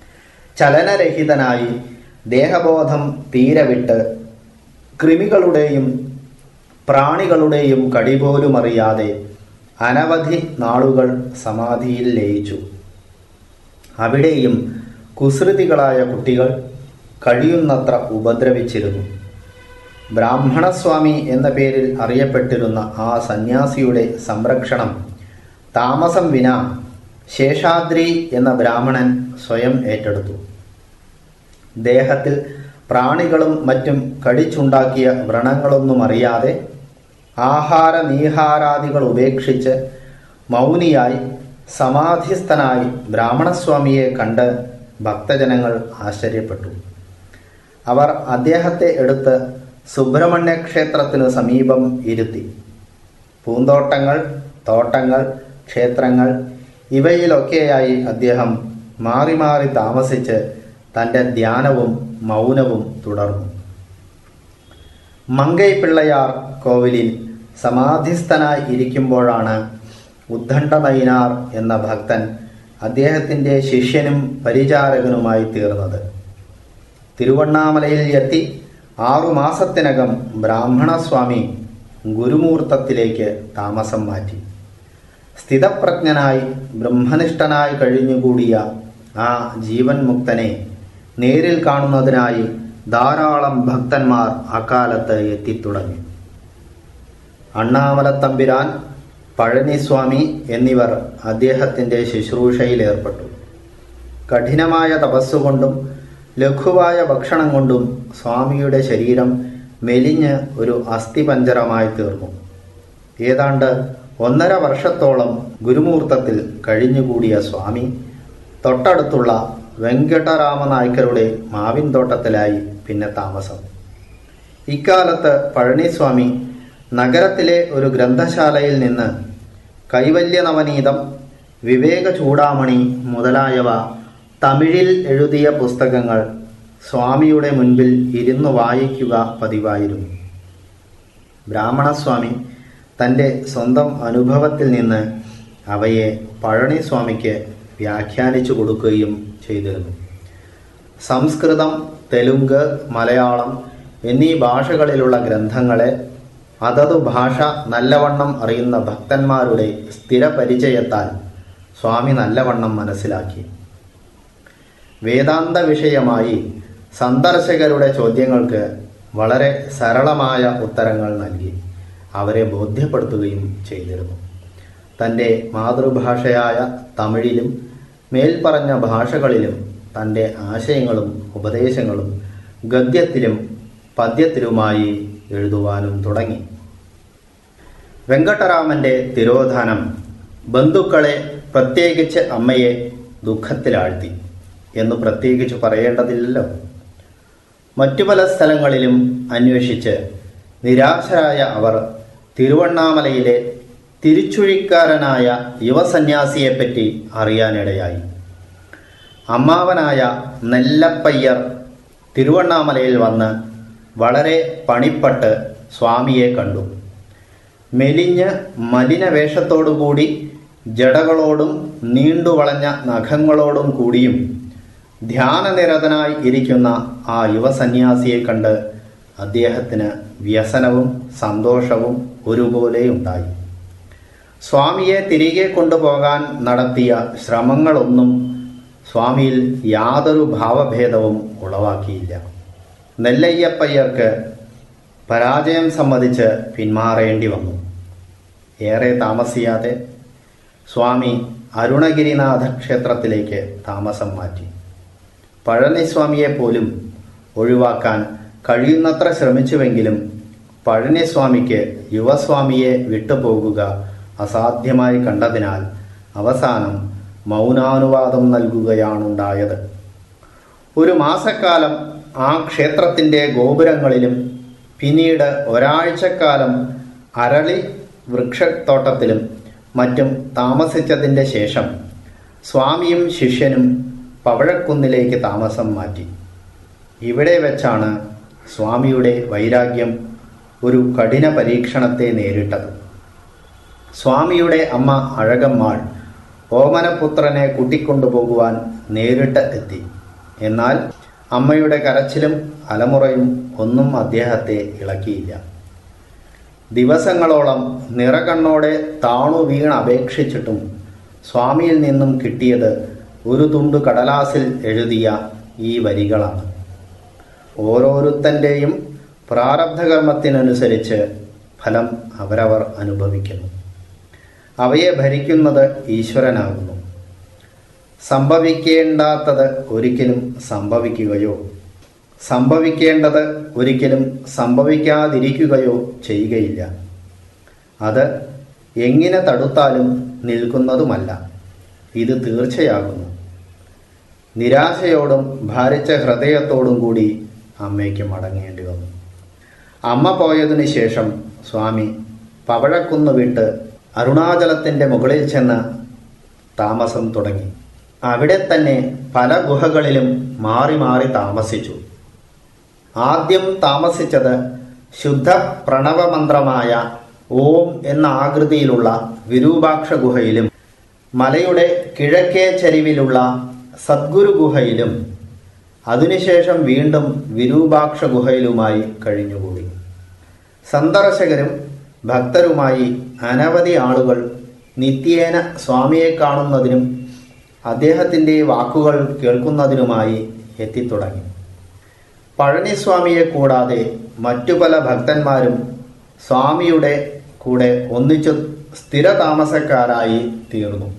ചലനരഹിതനായി ദേഹബോധം തീരെ വിട്ട് കൃമികളുടെയും പ്രാണികളുടെയും കടിപോലും അറിയാതെ അനവധി നാളുകൾ സമാധിയിൽ ലയിച്ചു അവിടെയും കുസൃതികളായ കുട്ടികൾ കഴിയുന്നത്ര ഉപദ്രവിച്ചിരുന്നു ബ്രാഹ്മണസ്വാമി എന്ന പേരിൽ അറിയപ്പെട്ടിരുന്ന ആ സന്യാസിയുടെ സംരക്ഷണം താമസം വിന ശേഷാദ്രി എന്ന ബ്രാഹ്മണൻ സ്വയം ഏറ്റെടുത്തു ദേഹത്തിൽ പ്രാണികളും മറ്റും കടിച്ചുണ്ടാക്കിയ വ്രണങ്ങളൊന്നും അറിയാതെ ആഹാര നീഹാരാദികൾ ഉപേക്ഷിച്ച് മൗനിയായി സമാധിസ്ഥനായി ബ്രാഹ്മണസ്വാമിയെ കണ്ട് ഭക്തജനങ്ങൾ ആശ്ചര്യപ്പെട്ടു അവർ അദ്ദേഹത്തെ എടുത്ത് സുബ്രഹ്മണ്യ ക്ഷേത്രത്തിനു സമീപം ഇരുത്തി പൂന്തോട്ടങ്ങൾ തോട്ടങ്ങൾ ക്ഷേത്രങ്ങൾ ഇവയിലൊക്കെയായി അദ്ദേഹം മാറി മാറി താമസിച്ച് തൻ്റെ ധ്യാനവും മൗനവും തുടർന്നു മങ്കൈ പിള്ളയാർ കോവിലിൽ സമാധിസ്ഥനായി ഇരിക്കുമ്പോഴാണ് ഉദ്ദണ്ഡ നയിനാർ എന്ന ഭക്തൻ അദ്ദേഹത്തിൻ്റെ ശിഷ്യനും പരിചാരകനുമായി തീർന്നത് തിരുവണ്ണാമലയിൽ എത്തി ആറുമാസത്തിനകം ബ്രാഹ്മണസ്വാമി ഗുരുമൂർത്തത്തിലേക്ക് താമസം മാറ്റി സ്ഥിതപ്രജ്ഞനായി ബ്രഹ്മനിഷ്ഠനായി കഴിഞ്ഞുകൂടിയ ആ ജീവൻ മുക്തനെ നേരിൽ കാണുന്നതിനായി ധാരാളം ഭക്തന്മാർ അക്കാലത്ത് എത്തിത്തുടങ്ങി അണ്ണാമലത്തമ്പിരാൻ പഴനിസ്വാമി എന്നിവർ അദ്ദേഹത്തിൻ്റെ ശുശ്രൂഷയിൽ ഏർപ്പെട്ടു കഠിനമായ തപസ്സുകൊണ്ടും ലഘുവായ ഭക്ഷണം കൊണ്ടും സ്വാമിയുടെ ശരീരം മെലിഞ്ഞ് ഒരു അസ്ഥിപഞ്ചരമായി തീർന്നു ഏതാണ്ട് ഒന്നര വർഷത്തോളം ഗുരുമൂർത്തത്തിൽ കഴിഞ്ഞുകൂടിയ സ്വാമി തൊട്ടടുത്തുള്ള വെങ്കടരാമനായ്ക്കരുടെ മാവിൻ തോട്ടത്തിലായി പിന്നെ താമസം ഇക്കാലത്ത് പഴനിസ്വാമി നഗരത്തിലെ ഒരു ഗ്രന്ഥശാലയിൽ നിന്ന് കൈവല്യ നവനീതം വിവേക ചൂടാമണി മുതലായവ തമിഴിൽ എഴുതിയ പുസ്തകങ്ങൾ സ്വാമിയുടെ മുൻപിൽ ഇരുന്നു വായിക്കുക പതിവായിരുന്നു ബ്രാഹ്മണസ്വാമി തൻ്റെ സ്വന്തം അനുഭവത്തിൽ നിന്ന് അവയെ പഴനിസ്വാമിക്ക് വ്യാഖ്യാനിച്ചു കൊടുക്കുകയും ചെയ്തിരുന്നു സംസ്കൃതം തെലുങ്ക് മലയാളം എന്നീ ഭാഷകളിലുള്ള ഗ്രന്ഥങ്ങളെ അതതു ഭാഷ നല്ലവണ്ണം അറിയുന്ന ഭക്തന്മാരുടെ സ്ഥിരപരിചയത്താൽ സ്വാമി നല്ലവണ്ണം മനസ്സിലാക്കി വേദാന്ത വിഷയമായി സന്ദർശകരുടെ ചോദ്യങ്ങൾക്ക് വളരെ സരളമായ ഉത്തരങ്ങൾ നൽകി അവരെ ബോധ്യപ്പെടുത്തുകയും ചെയ്തിരുന്നു തൻ്റെ മാതൃഭാഷയായ തമിഴിലും മേൽപ്പറഞ്ഞ ഭാഷകളിലും തൻ്റെ ആശയങ്ങളും ഉപദേശങ്ങളും ഗദ്യത്തിലും പദ്യത്തിലുമായി എഴുതുവാനും തുടങ്ങി വെങ്കട്ടരാമന്റെ തിരോധാനം ബന്ധുക്കളെ പ്രത്യേകിച്ച് അമ്മയെ ദുഃഖത്തിലാഴ്ത്തി എന്ന് പ്രത്യേകിച്ച് പറയേണ്ടതില്ലല്ലോ മറ്റു പല സ്ഥലങ്ങളിലും അന്വേഷിച്ച് നിരാശരായ അവർ തിരുവണ്ണാമലയിലെ തിരിച്ചുഴിക്കാരനായ യുവസന്യാസിയെപ്പറ്റി അറിയാനിടയായി അമ്മാവനായ നെല്ലപ്പയ്യർ തിരുവണ്ണാമലയിൽ വന്ന് വളരെ പണിപ്പെട്ട് സ്വാമിയെ കണ്ടു മെലിഞ്ഞ് മലിനവേഷത്തോടുകൂടി ജടകളോടും നീണ്ടുവളഞ്ഞ നഖങ്ങളോടും കൂടിയും ധ്യാനനിരതനായി ഇരിക്കുന്ന ആ യുവസന്യാസിയെ കണ്ട് അദ്ദേഹത്തിന് വ്യസനവും സന്തോഷവും ഒരുപോലെയുണ്ടായി സ്വാമിയെ തിരികെ കൊണ്ടുപോകാൻ നടത്തിയ ശ്രമങ്ങളൊന്നും സ്വാമിയിൽ യാതൊരു ഭാവഭേദവും ഉളവാക്കിയില്ല നെല്ലയ്യപ്പയ്യർക്ക് പരാജയം സമ്മതിച്ച് പിന്മാറേണ്ടി വന്നു ഏറെ താമസിയാതെ സ്വാമി അരുണഗിരിനാഥ ക്ഷേത്രത്തിലേക്ക് താമസം മാറ്റി പഴനിസ്വാമിയെ പോലും ഒഴിവാക്കാൻ കഴിയുന്നത്ര ശ്രമിച്ചുവെങ്കിലും പഴനിസ്വാമിക്ക് യുവസ്വാമിയെ വിട്ടുപോകുക അസാധ്യമായി കണ്ടതിനാൽ അവസാനം മൗനാനുവാദം നൽകുകയാണുണ്ടായത് ഒരു മാസക്കാലം ആ ക്ഷേത്രത്തിൻ്റെ ഗോപുരങ്ങളിലും പിന്നീട് ഒരാഴ്ചക്കാലം അരളി വൃക്ഷത്തോട്ടത്തിലും മറ്റും താമസിച്ചതിൻ്റെ ശേഷം സ്വാമിയും ശിഷ്യനും പവഴക്കുന്നിലേക്ക് താമസം മാറ്റി ഇവിടെ വെച്ചാണ് സ്വാമിയുടെ വൈരാഗ്യം ഒരു കഠിന പരീക്ഷണത്തെ നേരിട്ടത് സ്വാമിയുടെ അമ്മ അഴകമ്മാൾ ഓമനപുത്രനെ കൂട്ടിക്കൊണ്ടുപോകുവാൻ നേരിട്ട് എത്തി എന്നാൽ അമ്മയുടെ കരച്ചിലും അലമുറയും ഒന്നും അദ്ദേഹത്തെ ഇളക്കിയില്ല ദിവസങ്ങളോളം നിറകണ്ണോടെ താണു വീണ് അപേക്ഷിച്ചിട്ടും സ്വാമിയിൽ നിന്നും കിട്ടിയത് ഒരു തുണ്ട് കടലാസിൽ എഴുതിയ ഈ വരികളാണ് ഓരോരുത്തൻ്റെയും പ്രാരബ്ധകർമ്മത്തിനനുസരിച്ച് ഫലം അവരവർ അനുഭവിക്കുന്നു അവയെ ഭരിക്കുന്നത് ഈശ്വരനാകുന്നു സംഭവിക്കേണ്ടാത്തത് ഒരിക്കലും സംഭവിക്കുകയോ സംഭവിക്കേണ്ടത് ഒരിക്കലും സംഭവിക്കാതിരിക്കുകയോ ചെയ്യുകയില്ല അത് എങ്ങനെ തടുത്താലും നിൽക്കുന്നതുമല്ല ഇത് തീർച്ചയാകുന്നു നിരാശയോടും ഭാരിച്ച ഹൃദയത്തോടും കൂടി അമ്മയ്ക്ക് മടങ്ങേണ്ടി വന്നു അമ്മ പോയതിനു ശേഷം സ്വാമി പവഴക്കുന്ന് വിട്ട് അരുണാചലത്തിൻ്റെ മുകളിൽ ചെന്ന് താമസം തുടങ്ങി അവിടെ തന്നെ പല ഗുഹകളിലും മാറി മാറി താമസിച്ചു ആദ്യം താമസിച്ചത് ശുദ്ധ പ്രണവമന്ത്രമായ ഓം എന്ന ആകൃതിയിലുള്ള വിരൂപാക്ഷ ഗുഹയിലും മലയുടെ കിഴക്കേ ചരിവിലുള്ള സദ്ഗുരു ഗുഹയിലും അതിനുശേഷം വീണ്ടും വിരൂപാക്ഷ ഗുഹയിലുമായി കഴിഞ്ഞുകൂടി സന്ദർശകരും ഭക്തരുമായി അനവധി ആളുകൾ നിത്യേന സ്വാമിയെ കാണുന്നതിനും അദ്ദേഹത്തിൻ്റെ വാക്കുകൾ കേൾക്കുന്നതിനുമായി എത്തിത്തുടങ്ങി പഴനിസ്വാമിയെ കൂടാതെ മറ്റു പല ഭക്തന്മാരും സ്വാമിയുടെ കൂടെ ഒന്നിച്ചു സ്ഥിരതാമസക്കാരായി തീർന്നു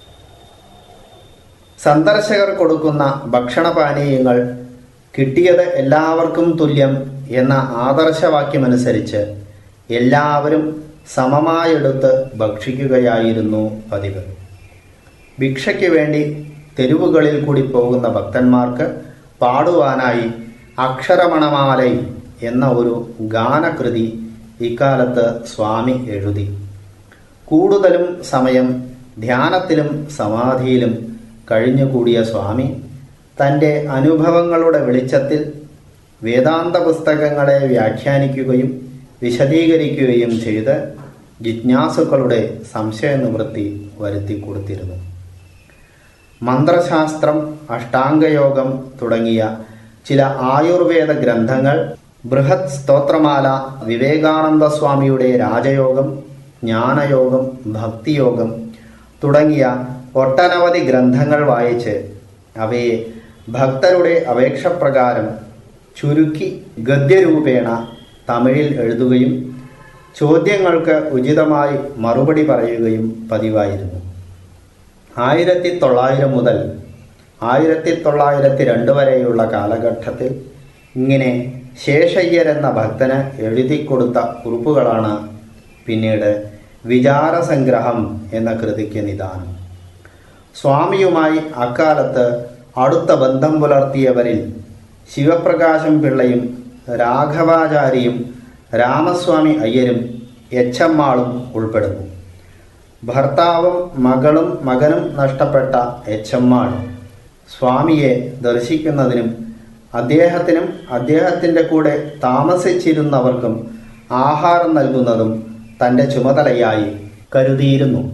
സന്ദർശകർ കൊടുക്കുന്ന ഭക്ഷണപാനീയങ്ങൾ കിട്ടിയത് എല്ലാവർക്കും തുല്യം എന്ന ആദർശവാക്യമനുസരിച്ച് എല്ലാവരും സമമായെടുത്ത് ഭക്ഷിക്കുകയായിരുന്നു പതിവ് ഭിക്ഷയ്ക്ക് വേണ്ടി തെരുവുകളിൽ കൂടി പോകുന്ന ഭക്തന്മാർക്ക് പാടുവാനായി അക്ഷരമണമാലൈ എന്ന ഒരു ഗാനകൃതി ഇക്കാലത്ത് സ്വാമി എഴുതി കൂടുതലും സമയം ധ്യാനത്തിലും സമാധിയിലും കഴിഞ്ഞുകൂടിയ സ്വാമി തൻ്റെ അനുഭവങ്ങളുടെ വെളിച്ചത്തിൽ വേദാന്ത പുസ്തകങ്ങളെ വ്യാഖ്യാനിക്കുകയും വിശദീകരിക്കുകയും ചെയ്ത് ജിജ്ഞാസുക്കളുടെ സംശയനിവൃത്തി വരുത്തി കൊടുത്തിരുന്നു മന്ത്രശാസ്ത്രം അഷ്ടാംഗയോഗം തുടങ്ങിയ ചില ആയുർവേദ ഗ്രന്ഥങ്ങൾ ബൃഹത് സ്തോത്രമാല വിവേകാനന്ദ സ്വാമിയുടെ രാജയോഗം ജ്ഞാനയോഗം ഭക്തിയോഗം തുടങ്ങിയ ഒട്ടനവധി ഗ്രന്ഥങ്ങൾ വായിച്ച് അവയെ ഭക്തരുടെ അപേക്ഷപ്രകാരം ചുരുക്കി ഗദ്യരൂപേണ തമിഴിൽ എഴുതുകയും ചോദ്യങ്ങൾക്ക് ഉചിതമായി മറുപടി പറയുകയും പതിവായിരുന്നു ആയിരത്തി തൊള്ളായിരം മുതൽ ആയിരത്തി തൊള്ളായിരത്തി രണ്ട് വരെയുള്ള കാലഘട്ടത്തിൽ ഇങ്ങനെ ശേഷയ്യർ എന്ന ഭക്തന് എഴുതിക്കൊടുത്ത കുറിപ്പുകളാണ് പിന്നീട് വിചാരസംഗ്രഹം എന്ന കൃതിക്ക് നിദാനം സ്വാമിയുമായി അക്കാലത്ത് അടുത്ത ബന്ധം പുലർത്തിയവരിൽ ശിവപ്രകാശം പിള്ളയും രാഘവാചാരിയും രാമസ്വാമി അയ്യരും എച്ചമ്മാളും ഉൾപ്പെടുന്നു ഭർത്താവും മകളും മകനും നഷ്ടപ്പെട്ട എച്ചമ്മാൾ സ്വാമിയെ ദർശിക്കുന്നതിനും അദ്ദേഹത്തിനും അദ്ദേഹത്തിൻ്റെ കൂടെ താമസിച്ചിരുന്നവർക്കും ആഹാരം നൽകുന്നതും തൻ്റെ ചുമതലയായി കരുതിയിരുന്നു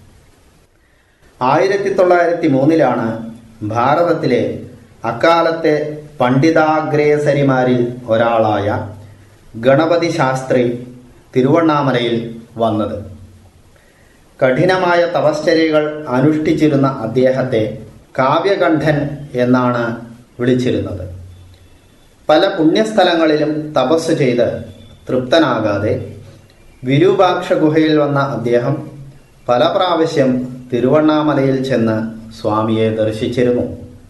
ആയിരത്തി തൊള്ളായിരത്തി മൂന്നിലാണ് ഭാരതത്തിലെ അക്കാലത്തെ പണ്ഡിതാഗ്രേസരിമാരിൽ ഒരാളായ ഗണപതി ശാസ്ത്രി തിരുവണ്ണാമലയിൽ വന്നത് കഠിനമായ തപശ്ചര്യകൾ അനുഷ്ഠിച്ചിരുന്ന അദ്ദേഹത്തെ കാവ്യകണ്ഠൻ എന്നാണ് വിളിച്ചിരുന്നത് പല പുണ്യസ്ഥലങ്ങളിലും തപസ് ചെയ്ത് തൃപ്തനാകാതെ വിരൂപാക്ഷ ഗുഹയിൽ വന്ന അദ്ദേഹം പല പ്രാവശ്യം തിരുവണ്ണാമലയിൽ ചെന്ന് സ്വാമിയെ ദർശിച്ചിരുന്നു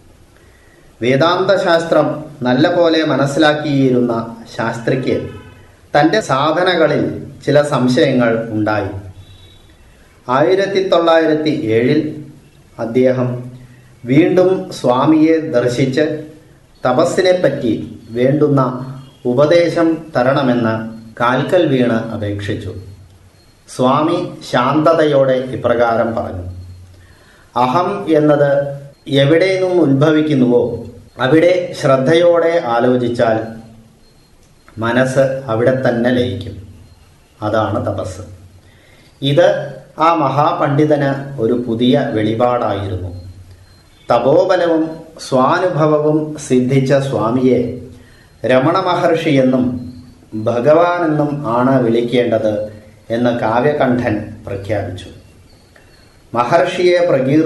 വേദാന്തശാസ്ത്രം നല്ല പോലെ മനസ്സിലാക്കിയിരുന്ന ശാസ്ത്രിക്ക് തൻ്റെ സാധനകളിൽ ചില സംശയങ്ങൾ ഉണ്ടായി ആയിരത്തി തൊള്ളായിരത്തി ഏഴിൽ അദ്ദേഹം വീണ്ടും സ്വാമിയെ ദർശിച്ച് തപസ്സിനെപ്പറ്റി വേണ്ടുന്ന ഉപദേശം തരണമെന്ന് കാൽക്കൽ വീണ് അപേക്ഷിച്ചു സ്വാമി ശാന്തതയോടെ ഇപ്രകാരം പറഞ്ഞു അഹം എന്നത് എവിടെ നിന്നും ഉത്ഭവിക്കുന്നുവോ അവിടെ ശ്രദ്ധയോടെ ആലോചിച്ചാൽ മനസ്സ് അവിടെ തന്നെ ലയിക്കും അതാണ് തപസ് ഇത് ആ മഹാപണ്ഡിതന് ഒരു പുതിയ വെളിപാടായിരുന്നു തപോബലവും സ്വാനുഭവവും സിദ്ധിച്ച സ്വാമിയെ രമണ മഹർഷി എന്നും ഭഗവാനെന്നും ആണ് വിളിക്കേണ്ടത് എന്ന് കാവ്യകണ്ഠൻ പ്രഖ്യാപിച്ചു മഹർഷിയെ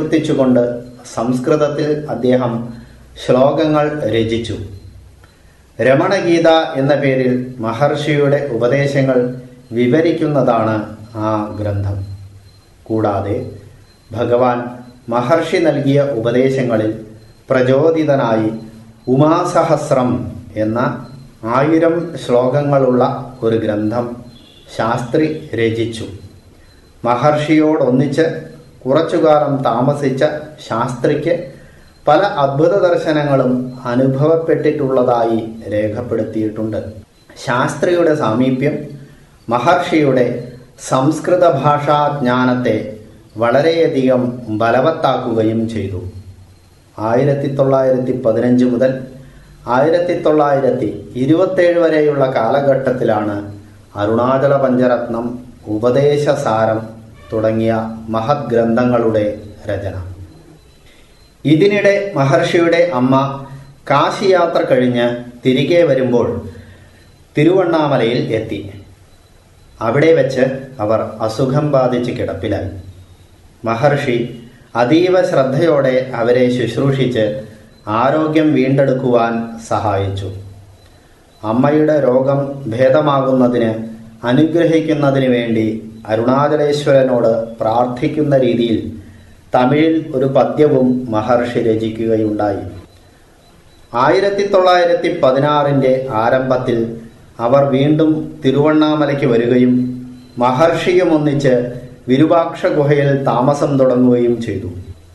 പ്രകീർത്തിച്ചുകൊണ്ട് സംസ്കൃതത്തിൽ അദ്ദേഹം ശ്ലോകങ്ങൾ രചിച്ചു രമണഗീത എന്ന പേരിൽ മഹർഷിയുടെ ഉപദേശങ്ങൾ വിവരിക്കുന്നതാണ് ആ ഗ്രന്ഥം കൂടാതെ ഭഗവാൻ മഹർഷി നൽകിയ ഉപദേശങ്ങളിൽ പ്രചോദിതനായി ഉമാസഹസ്രം എന്ന ആയിരം ശ്ലോകങ്ങളുള്ള ഒരു ഗ്രന്ഥം ശാസ്ത്രി രചിച്ചു മഹർഷിയോടൊന്നിച്ച് കുറച്ചുകാലം താമസിച്ച ശാസ്ത്രിക്ക് പല അദ്ഭുത ദർശനങ്ങളും അനുഭവപ്പെട്ടിട്ടുള്ളതായി രേഖപ്പെടുത്തിയിട്ടുണ്ട് ശാസ്ത്രിയുടെ സാമീപ്യം മഹർഷിയുടെ സംസ്കൃത ഭാഷാ ജ്ഞാനത്തെ വളരെയധികം ബലവത്താക്കുകയും ചെയ്തു ആയിരത്തി തൊള്ളായിരത്തി പതിനഞ്ച് മുതൽ ആയിരത്തി തൊള്ളായിരത്തി ഇരുപത്തേഴ് വരെയുള്ള കാലഘട്ടത്തിലാണ് അരുണാചല പഞ്ചരത്നം ഉപദേശസാരം തുടങ്ങിയ മഹത് ഗ്രന്ഥങ്ങളുടെ രചന ഇതിനിടെ മഹർഷിയുടെ അമ്മ കാശിയാത്ര കഴിഞ്ഞ് തിരികെ വരുമ്പോൾ തിരുവണ്ണാമലയിൽ എത്തി അവിടെ വെച്ച് അവർ അസുഖം ബാധിച്ച് കിടപ്പിലായി മഹർഷി അതീവ ശ്രദ്ധയോടെ അവരെ ശുശ്രൂഷിച്ച് ആരോഗ്യം വീണ്ടെടുക്കുവാൻ സഹായിച്ചു അമ്മയുടെ രോഗം ഭേദമാകുന്നതിന് അനുഗ്രഹിക്കുന്നതിന് വേണ്ടി അരുണാചലേശ്വരനോട് പ്രാർത്ഥിക്കുന്ന രീതിയിൽ തമിഴിൽ ഒരു പദ്യവും മഹർഷി രചിക്കുകയുണ്ടായി ആയിരത്തി തൊള്ളായിരത്തി പതിനാറിൻ്റെ ആരംഭത്തിൽ അവർ വീണ്ടും തിരുവണ്ണാമലയ്ക്ക് വരികയും മഹർഷിയും ഒന്നിച്ച് വിരുപാക്ഷ ഗുഹയിൽ താമസം തുടങ്ങുകയും ചെയ്തു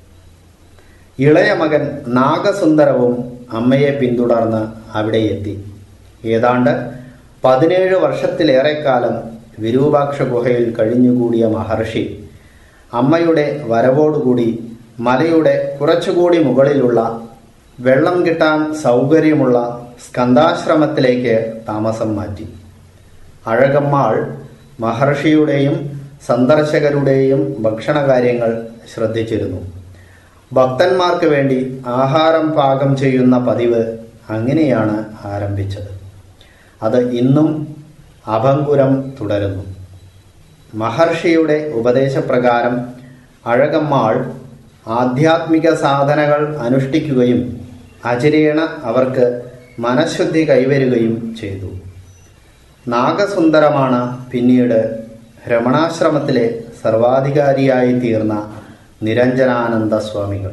ഇളയ മകൻ നാഗസുന്ദരവും അമ്മയെ പിന്തുടർന്ന് അവിടെ എത്തി ഏതാണ്ട് പതിനേഴ് വർഷത്തിലേറെക്കാലം വിരൂപാക്ഷ ഗുഹയിൽ കഴിഞ്ഞുകൂടിയ മഹർഷി അമ്മയുടെ വരവോടുകൂടി മലയുടെ കുറച്ചുകൂടി മുകളിലുള്ള വെള്ളം കിട്ടാൻ സൗകര്യമുള്ള സ്കന്ധാശ്രമത്തിലേക്ക് താമസം മാറ്റി അഴകമ്മാൾ മഹർഷിയുടെയും സന്ദർശകരുടെയും ഭക്ഷണകാര്യങ്ങൾ ശ്രദ്ധിച്ചിരുന്നു ഭക്തന്മാർക്ക് വേണ്ടി ആഹാരം പാകം ചെയ്യുന്ന പതിവ് അങ്ങനെയാണ് ആരംഭിച്ചത് അത് ഇന്നും അഭംഗുരം തുടരുന്നു മഹർഷിയുടെ ഉപദേശപ്രകാരം അഴകമ്മാൾ ആധ്യാത്മിക സാധനകൾ അനുഷ്ഠിക്കുകയും അചരേണ അവർക്ക് മനഃശുദ്ധി കൈവരുകയും ചെയ്തു നാഗസുന്ദരമാണ് പിന്നീട് രമണാശ്രമത്തിലെ സർവാധികാരിയായി തീർന്ന നിരഞ്ജനാനന്ദ സ്വാമികൾ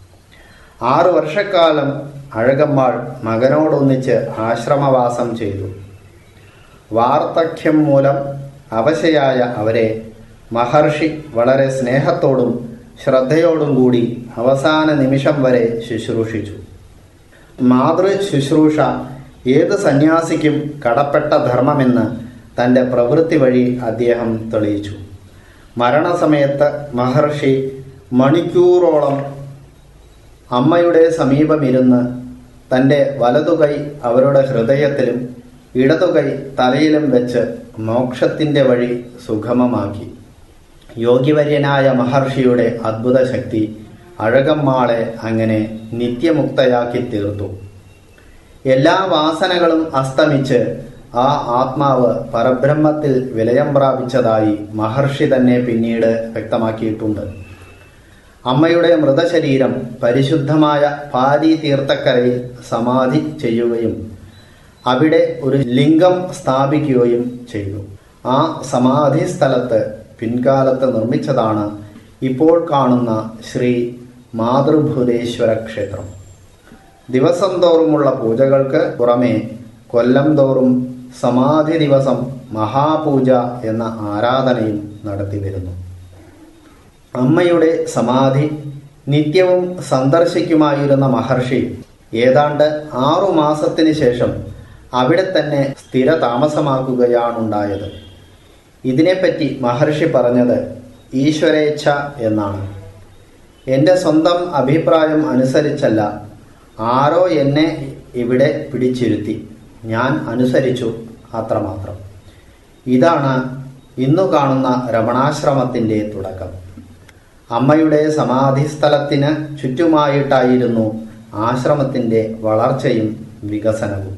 ആറു വർഷക്കാലം അഴകമ്മാൾ മകനോടൊന്നിച്ച് ആശ്രമവാസം ചെയ്തു വാർദ്ധക്യം മൂലം അവശയായ അവരെ മഹർഷി വളരെ സ്നേഹത്തോടും ശ്രദ്ധയോടും കൂടി അവസാന നിമിഷം വരെ ശുശ്രൂഷിച്ചു മാതൃ ശുശ്രൂഷ ഏത് സന്യാസിക്കും കടപ്പെട്ട ധർമ്മമെന്ന് തൻ്റെ പ്രവൃത്തി വഴി അദ്ദേഹം തെളിയിച്ചു മരണസമയത്ത് മഹർഷി മണിക്കൂറോളം അമ്മയുടെ സമീപമിരുന്ന് തൻ്റെ വലതുകൈ അവരുടെ ഹൃദയത്തിലും ഇടതുകൈ തലയിലും വെച്ച് മോക്ഷത്തിൻ്റെ വഴി സുഗമമാക്കി യോഗ്യവര്യനായ മഹർഷിയുടെ അദ്ഭുത ശക്തി അഴകമ്മാളെ അങ്ങനെ നിത്യമുക്തയാക്കി തീർത്തു എല്ലാ വാസനകളും അസ്തമിച്ച് ആ ആത്മാവ് പരബ്രഹ്മത്തിൽ വിലയം പ്രാപിച്ചതായി മഹർഷി തന്നെ പിന്നീട് വ്യക്തമാക്കിയിട്ടുണ്ട് അമ്മയുടെ മൃതശരീരം പരിശുദ്ധമായ പാരി തീർത്ഥക്കരയിൽ സമാധി ചെയ്യുകയും അവിടെ ഒരു ലിംഗം സ്ഥാപിക്കുകയും ചെയ്തു ആ സമാധി സ്ഥലത്ത് പിൻകാലത്ത് നിർമ്മിച്ചതാണ് ഇപ്പോൾ കാണുന്ന ശ്രീ മാതൃഭൂതേശ്വര ക്ഷേത്രം ദിവസം തോറുമുള്ള പൂജകൾക്ക് പുറമെ കൊല്ലം തോറും സമാധി ദിവസം മഹാപൂജ എന്ന ആരാധനയും നടത്തിവരുന്നു അമ്മയുടെ സമാധി നിത്യവും സന്ദർശിക്കുമായിരുന്ന മഹർഷി ഏതാണ്ട് ആറു മാസത്തിന് ശേഷം അവിടെ തന്നെ സ്ഥിര താമസമാക്കുകയാണുണ്ടായത് ഇതിനെപ്പറ്റി മഹർഷി പറഞ്ഞത് ഈശ്വരേച്ഛ എന്നാണ് എൻ്റെ സ്വന്തം അഭിപ്രായം അനുസരിച്ചല്ല ആരോ എന്നെ ഇവിടെ പിടിച്ചിരുത്തി ഞാൻ അനുസരിച്ചു അത്രമാത്രം ഇതാണ് ഇന്നു കാണുന്ന രമണാശ്രമത്തിൻ്റെ തുടക്കം അമ്മയുടെ സമാധിസ്ഥലത്തിന് ചുറ്റുമായിട്ടായിരുന്നു ആശ്രമത്തിൻ്റെ വളർച്ചയും വികസനവും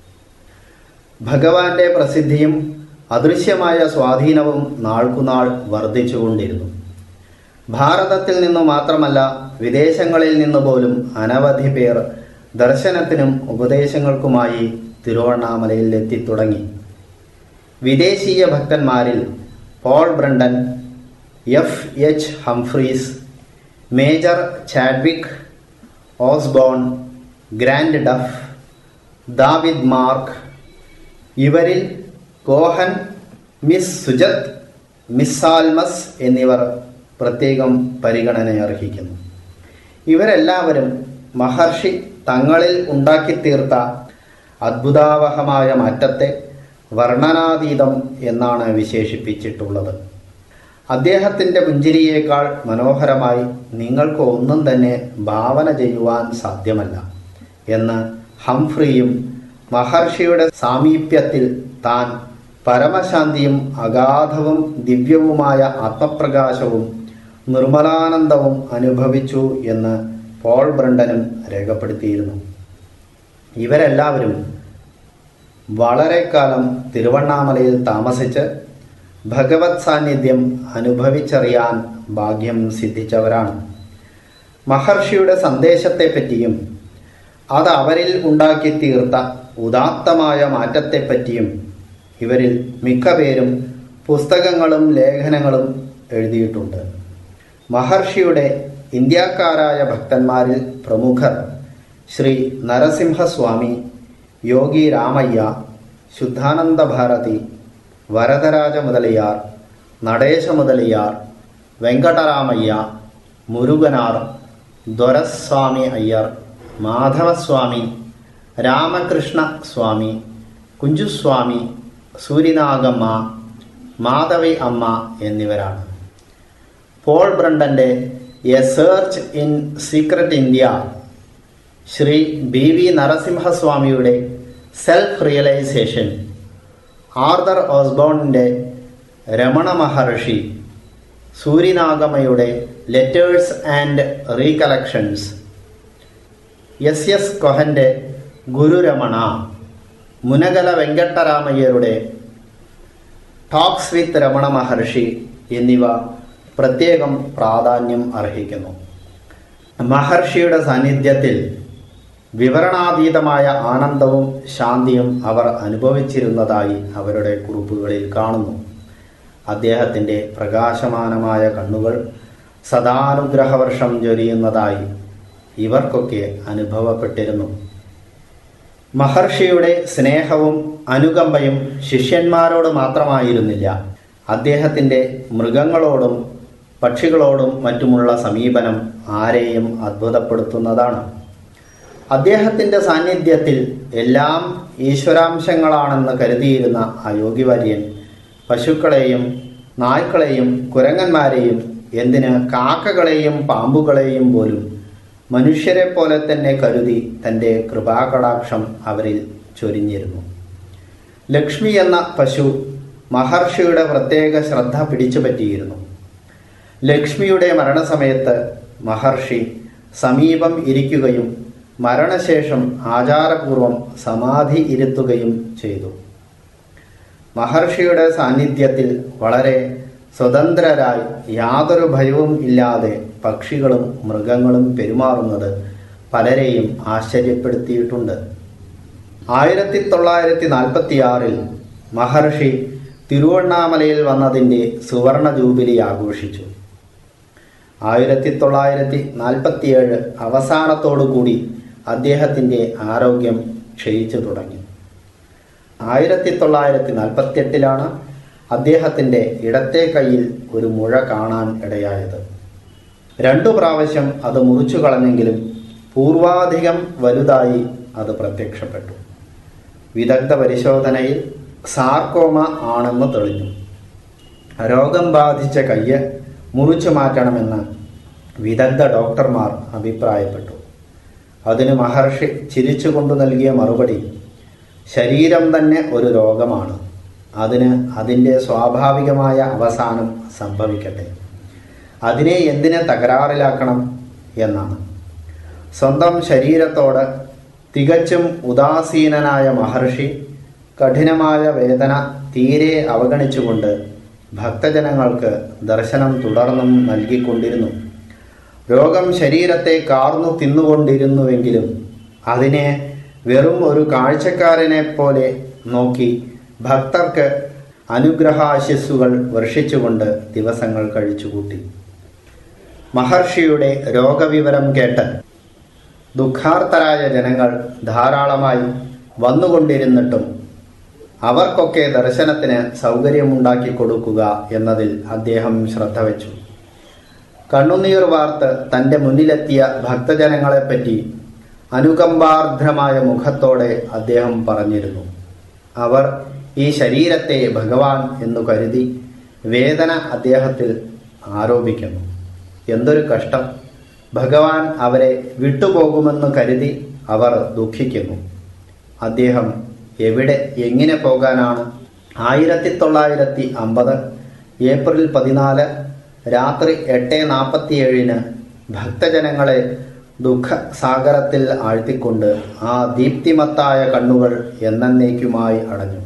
ഭഗവാന്റെ പ്രസിദ്ധിയും അദൃശ്യമായ സ്വാധീനവും നാൾക്കുനാൾ വർദ്ധിച്ചുകൊണ്ടിരുന്നു ഭാരതത്തിൽ നിന്നു മാത്രമല്ല വിദേശങ്ങളിൽ നിന്ന് പോലും അനവധി പേർ ദർശനത്തിനും ഉപദേശങ്ങൾക്കുമായി തിരുവണ്ണാമലയിൽ എത്തിത്തുടങ്ങി വിദേശീയ ഭക്തന്മാരിൽ Paul Brunton F H Humphreys major Chadwick Osborne Grant Duff David Mark ഇവരിൽ കോഹൻ മിസ് സുജത് മിസ് ആൽമസ് എന്നിവർ പ്രത്യേകം പരിഗണന അർഹിക്കുന്നു ഇവരെല്ലാവരും മഹർഷി തങ്ങളിൽ ഉണ്ടാക്കിത്തീർത്ത അദ്ഭുതാവഹമായ മാറ്റത്തെ വർണ്ണനാതീതം എന്നാണ് വിശേഷിപ്പിച്ചിട്ടുള്ളത് അദ്ദേഹത്തിൻ്റെ പുഞ്ചിരിയേക്കാൾ മനോഹരമായി നിങ്ങൾക്ക് ഒന്നും തന്നെ ഭാവന ചെയ്യുവാൻ സാധ്യമല്ല എന്ന് ഹംഫ്രിയും മഹർഷിയുടെ സാമീപ്യത്തിൽ താൻ പരമശാന്തിയും അഗാധവും ദിവ്യവുമായ ആത്മപ്രകാശവും നിർമ്മലാനന്ദവും അനുഭവിച്ചു എന്ന് പോൾ ബ്രണ്ടനും രേഖപ്പെടുത്തിയിരുന്നു ഇവരെല്ലാവരും വളരെ കാലം തിരുവണ്ണാമലയിൽ താമസിച്ച് ഭഗവത് സാന്നിധ്യം അനുഭവിച്ചറിയാൻ ഭാഗ്യം സിദ്ധിച്ചവരാണ് മഹർഷിയുടെ സന്ദേശത്തെപ്പറ്റിയും അത് അവരിൽ ഉണ്ടാക്കി തീർത്ത ഉദാത്തമായ മാറ്റത്തെപ്പറ്റിയും ഇവരിൽ മിക്ക പേരും പുസ്തകങ്ങളും ലേഖനങ്ങളും എഴുതിയിട്ടുണ്ട് മഹർഷിയുടെ ഇന്ത്യക്കാരായ ഭക്തന്മാരിൽ പ്രമുഖർ ശ്രീ നരസിംഹസ്വാമി യോഗി രാമയ്യ ശുദ്ധാനന്ദ ഭാരതി വരദരാജ മുതലിയാർ നടേശ മുതലിയാർ വെങ്കടരാമയ്യ മുരുകനാർ ദൊരസ്വാമി അയ്യർ മാധവസ്വാമി രാമകൃഷ്ണ സ്വാമി കുഞ്ചുസ്വാമി സൂര്യനാഗമ്മ മാധവി അമ്മ എന്നിവരാണ് പോൾ ബ്രണ്ടന്റെ a search in secret India Shri B V നരസിംഹസ്വാമിയുടെ സെൽഫ് റിയലൈസേഷൻ ആർദർ ഓസ്ബോണിൻ്റെ രമണ മഹർഷി സൂര്യനാഗമയുടെ letters and recollections S S കൊഹൻ്റെ ഗുരുരമണ മുനകല വെങ്കട്ടരാമയ്യരുടെ ടോക്സ് വിത്ത് രമണ മഹർഷി എന്നിവ പ്രത്യേകം പ്രാധാന്യം അർഹിക്കുന്നു മഹർഷിയുടെ സാന്നിധ്യത്തിൽ വിവരണാതീതമായ ആനന്ദവും ശാന്തിയും അവർ അനുഭവിച്ചിരുന്നതായി അവരുടെ കുറിപ്പുകളിൽ കാണുന്നു അദ്ദേഹത്തിൻ്റെ പ്രകാശമാനമായ കണ്ണുകൾ സദാനുഗ്രഹവർഷം ജൊരിയുന്നതായി ഇവർക്കൊക്കെ അനുഭവപ്പെട്ടിരുന്നു മഹർഷിയുടെ സ്നേഹവും അനുകമ്പയും ശിഷ്യന്മാരോട് മാത്രമായിരുന്നില്ല അദ്ദേഹത്തിൻ്റെ മൃഗങ്ങളോടും പക്ഷികളോടും മറ്റുമുള്ള സമീപനം ആരെയും അത്ഭുതപ്പെടുത്തുന്നതാണ് അദ്ദേഹത്തിൻ്റെ സാന്നിധ്യത്തിൽ എല്ലാം ഈശ്വരാംശങ്ങളാണെന്ന് കരുതിയിരുന്ന ആ യോഗിവര്യൻ പശുക്കളെയും നായ്ക്കളെയും കുരങ്ങന്മാരെയും എന്തിന് കാക്കകളെയും പാമ്പുകളെയും പോലും മനുഷ്യരെ പോലെ തന്നെ കരുതി തൻ്റെ കൃപാകടാക്ഷം അവരിൽ ചൊരിഞ്ഞിരുന്നു ലക്ഷ്മി എന്ന പശു മഹർഷിയുടെ പ്രത്യേക ശ്രദ്ധ പിടിച്ചുപറ്റിയിരുന്നു ലക്ഷ്മിയുടെ മരണസമയത്ത് മഹർഷി സമീപം ഇരിക്കുകയും മരണശേഷം ആചാരപൂർവം സമാധി ഇരുത്തുകയും ചെയ്തു മഹർഷിയുടെ സാന്നിധ്യത്തിൽ വളരെ സ്വതന്ത്രരായി യാതൊരു ഭയവും ഇല്ലാതെ പക്ഷികളും മൃഗങ്ങളും പെരുമാറുന്നത് പലരെയും ആശ്ചര്യപ്പെടുത്തിയിട്ടുണ്ട് ആയിരത്തി തൊള്ളായിരത്തി നാൽപ്പത്തി ആറിൽ മഹർഷി തിരുവണ്ണാമലയിൽ വന്നതിൻ്റെ സുവർണ ജൂബിലി ആഘോഷിച്ചു ആയിരത്തി തൊള്ളായിരത്തി നാൽപ്പത്തിയേഴ് അവസാനത്തോടുകൂടി അദ്ദേഹത്തിൻ്റെ ആരോഗ്യം ക്ഷയിച്ചു തുടങ്ങി ആയിരത്തി തൊള്ളായിരത്തി നാൽപ്പത്തിയെട്ടിലാണ് അദ്ദേഹത്തിൻ്റെ ഇടത്തെ കൈയിൽ ഒരു മുഴ കാണാൻ ഇടയായത് രണ്ടു പ്രാവശ്യം അത് മുറിച്ചു കളഞ്ഞെങ്കിലും പൂർവാധികം വലുതായി അത് പ്രത്യക്ഷപ്പെട്ടു വിദഗ്ധ പരിശോധനയിൽ സാർക്കോമ ആണെന്ന് തെളിഞ്ഞു രോഗം ബാധിച്ച കയ്യ് മുറിച്ചു മാറ്റണമെന്ന് വിദഗ്ധ ഡോക്ടർമാർ അഭിപ്രായപ്പെട്ടു അതിന് മഹർഷി ചിരിച്ചുകൊണ്ടു നൽകിയ മറുപടി ശരീരം തന്നെ ഒരു രോഗമാണ് അതിന് അതിൻ്റെ സ്വാഭാവികമായ അവസാനം സംഭവിക്കട്ടെ അതിനെ എന്തിനെ തകരാറിലാക്കണം എന്നാണ് സ്വന്തം ശരീരത്തോട് തികച്ചും ഉദാസീനനായ മഹർഷി കഠിനമായ വേദന തീരെ അവഗണിച്ചുകൊണ്ട് ഭക്തജനങ്ങൾക്ക് ദർശനം തുടർന്നും നൽകിക്കൊണ്ടിരുന്നു രോഗം ശരീരത്തെ കാർന്നു തിന്നുകൊണ്ടിരുന്നുവെങ്കിലും അതിനെ വെറും ഒരു കാഴ്ചക്കാരനെ പോലെ നോക്കി ഭക്തർക്ക് അനുഗ്രഹാശിസ്സുകൾ വർഷിച്ചുകൊണ്ട് ദിവസങ്ങൾ കഴിച്ചുകൂട്ടി മഹർഷിയുടെ രോഗവിവരം കേട്ട് ദുഃഖാർത്തരായ ജനങ്ങൾ ധാരാളമായി വന്നുകൊണ്ടിരുന്നിട്ടും അവർക്കൊക്കെ ദർശനത്തിന് സൗകര്യമുണ്ടാക്കി കൊടുക്കുക എന്നതിൽ അദ്ദേഹം ശ്രദ്ധ വച്ചു കണ്ണുനീർ വാർത്ത് തൻ്റെ മുന്നിലെത്തിയ ഭക്തജനങ്ങളെപ്പറ്റി അനുകമ്പാർദ്രമായ മുഖത്തോടെ അദ്ദേഹം പറഞ്ഞിരുന്നു അവർ ഈ ശരീരത്തെ ഭഗവാൻ എന്നു കരുതി വേദന അദ്ദേഹത്തിൽ ആരോപിക്കുന്നു എന്തൊരു കഷ്ടം ഭഗവാൻ അവരെ വിട്ടുപോകുമെന്ന് കരുതി അവർ ദുഃഖിക്കുന്നു അദ്ദേഹം എവിടെ എങ്ങനെ പോകാനാണ് ആയിരത്തി തൊള്ളായിരത്തി അമ്പത് ഏപ്രിൽ പതിനാല് രാത്രി എട്ട് നാൽപ്പത്തിയേഴിന് ഭക്തജനങ്ങളെ ദുഃഖ സാഗരത്തിൽ ആഴ്ത്തിക്കൊണ്ട് ആ ദീപ്തിമത്തായ കണ്ണുകൾ എന്നേക്കുമായി അടഞ്ഞു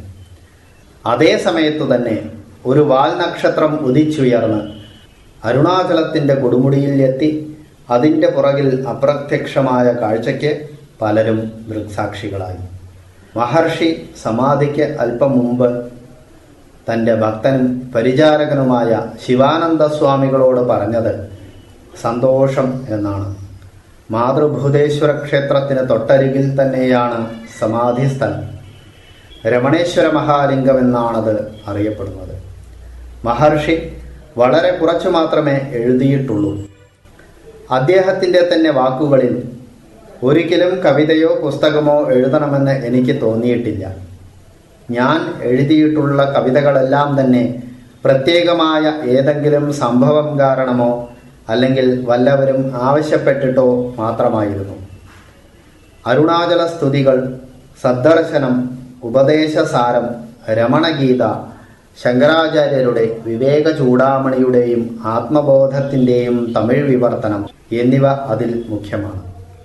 അതേ സമയത്തു തന്നെ ഒരു വാൽ നക്ഷത്രം ഉദിച്ചുയർന്ന് അരുണാചലത്തിൻ്റെ കൊടുമുടിയിൽ എത്തി അതിൻ്റെ പുറകിൽ അപ്രത്യക്ഷമായ കാഴ്ചയ്ക്ക് പലരും ദൃക്സാക്ഷികളായി മഹർഷി സമാധിക്ക് അല്പം മുമ്പ് തൻ്റെ ഭക്തനും പരിചാരകനുമായ ശിവാനന്ദ സ്വാമികളോട് പറഞ്ഞത് സന്തോഷം എന്നാണ് മാതൃഭൂതേശ്വര ക്ഷേത്രത്തിന് തൊട്ടരികിൽ തന്നെയാണ് സമാധി സ്ഥലം രമണേശ്വര മഹാലിംഗം എന്നാണത് അറിയപ്പെടുന്നത് മഹർഷി വളരെ കുറച്ചു മാത്രമേ എഴുതിയിട്ടുള്ളൂ അദ്ദേഹത്തിൻ്റെ തന്നെ വാക്കുകളിൽ ഒരിക്കലും കവിതയോ പുസ്തകമോ എഴുതണമെന്ന് എനിക്ക് തോന്നിയിട്ടില്ല ഞാൻ എഴുതിയിട്ടുള്ള കവിതകളെല്ലാം തന്നെ പ്രത്യേകമായ ഏതെങ്കിലും സംഭവം കാരണമോ അല്ലെങ്കിൽ വല്ലവരും ആവശ്യപ്പെട്ടിട്ടോ മാത്രമായിരുന്നു അരുണാചല സ്തുതികൾ സദ്ദർശനം ഉപദേശസാരം രമണഗീത ശങ്കരാചാര്യരുടെ വിവേക ചൂടാമണിയുടെയും ആത്മബോധത്തിൻ്റെയും തമിഴ് വിവർത്തനം എന്നിവ അതിൽ മുഖ്യമാണ്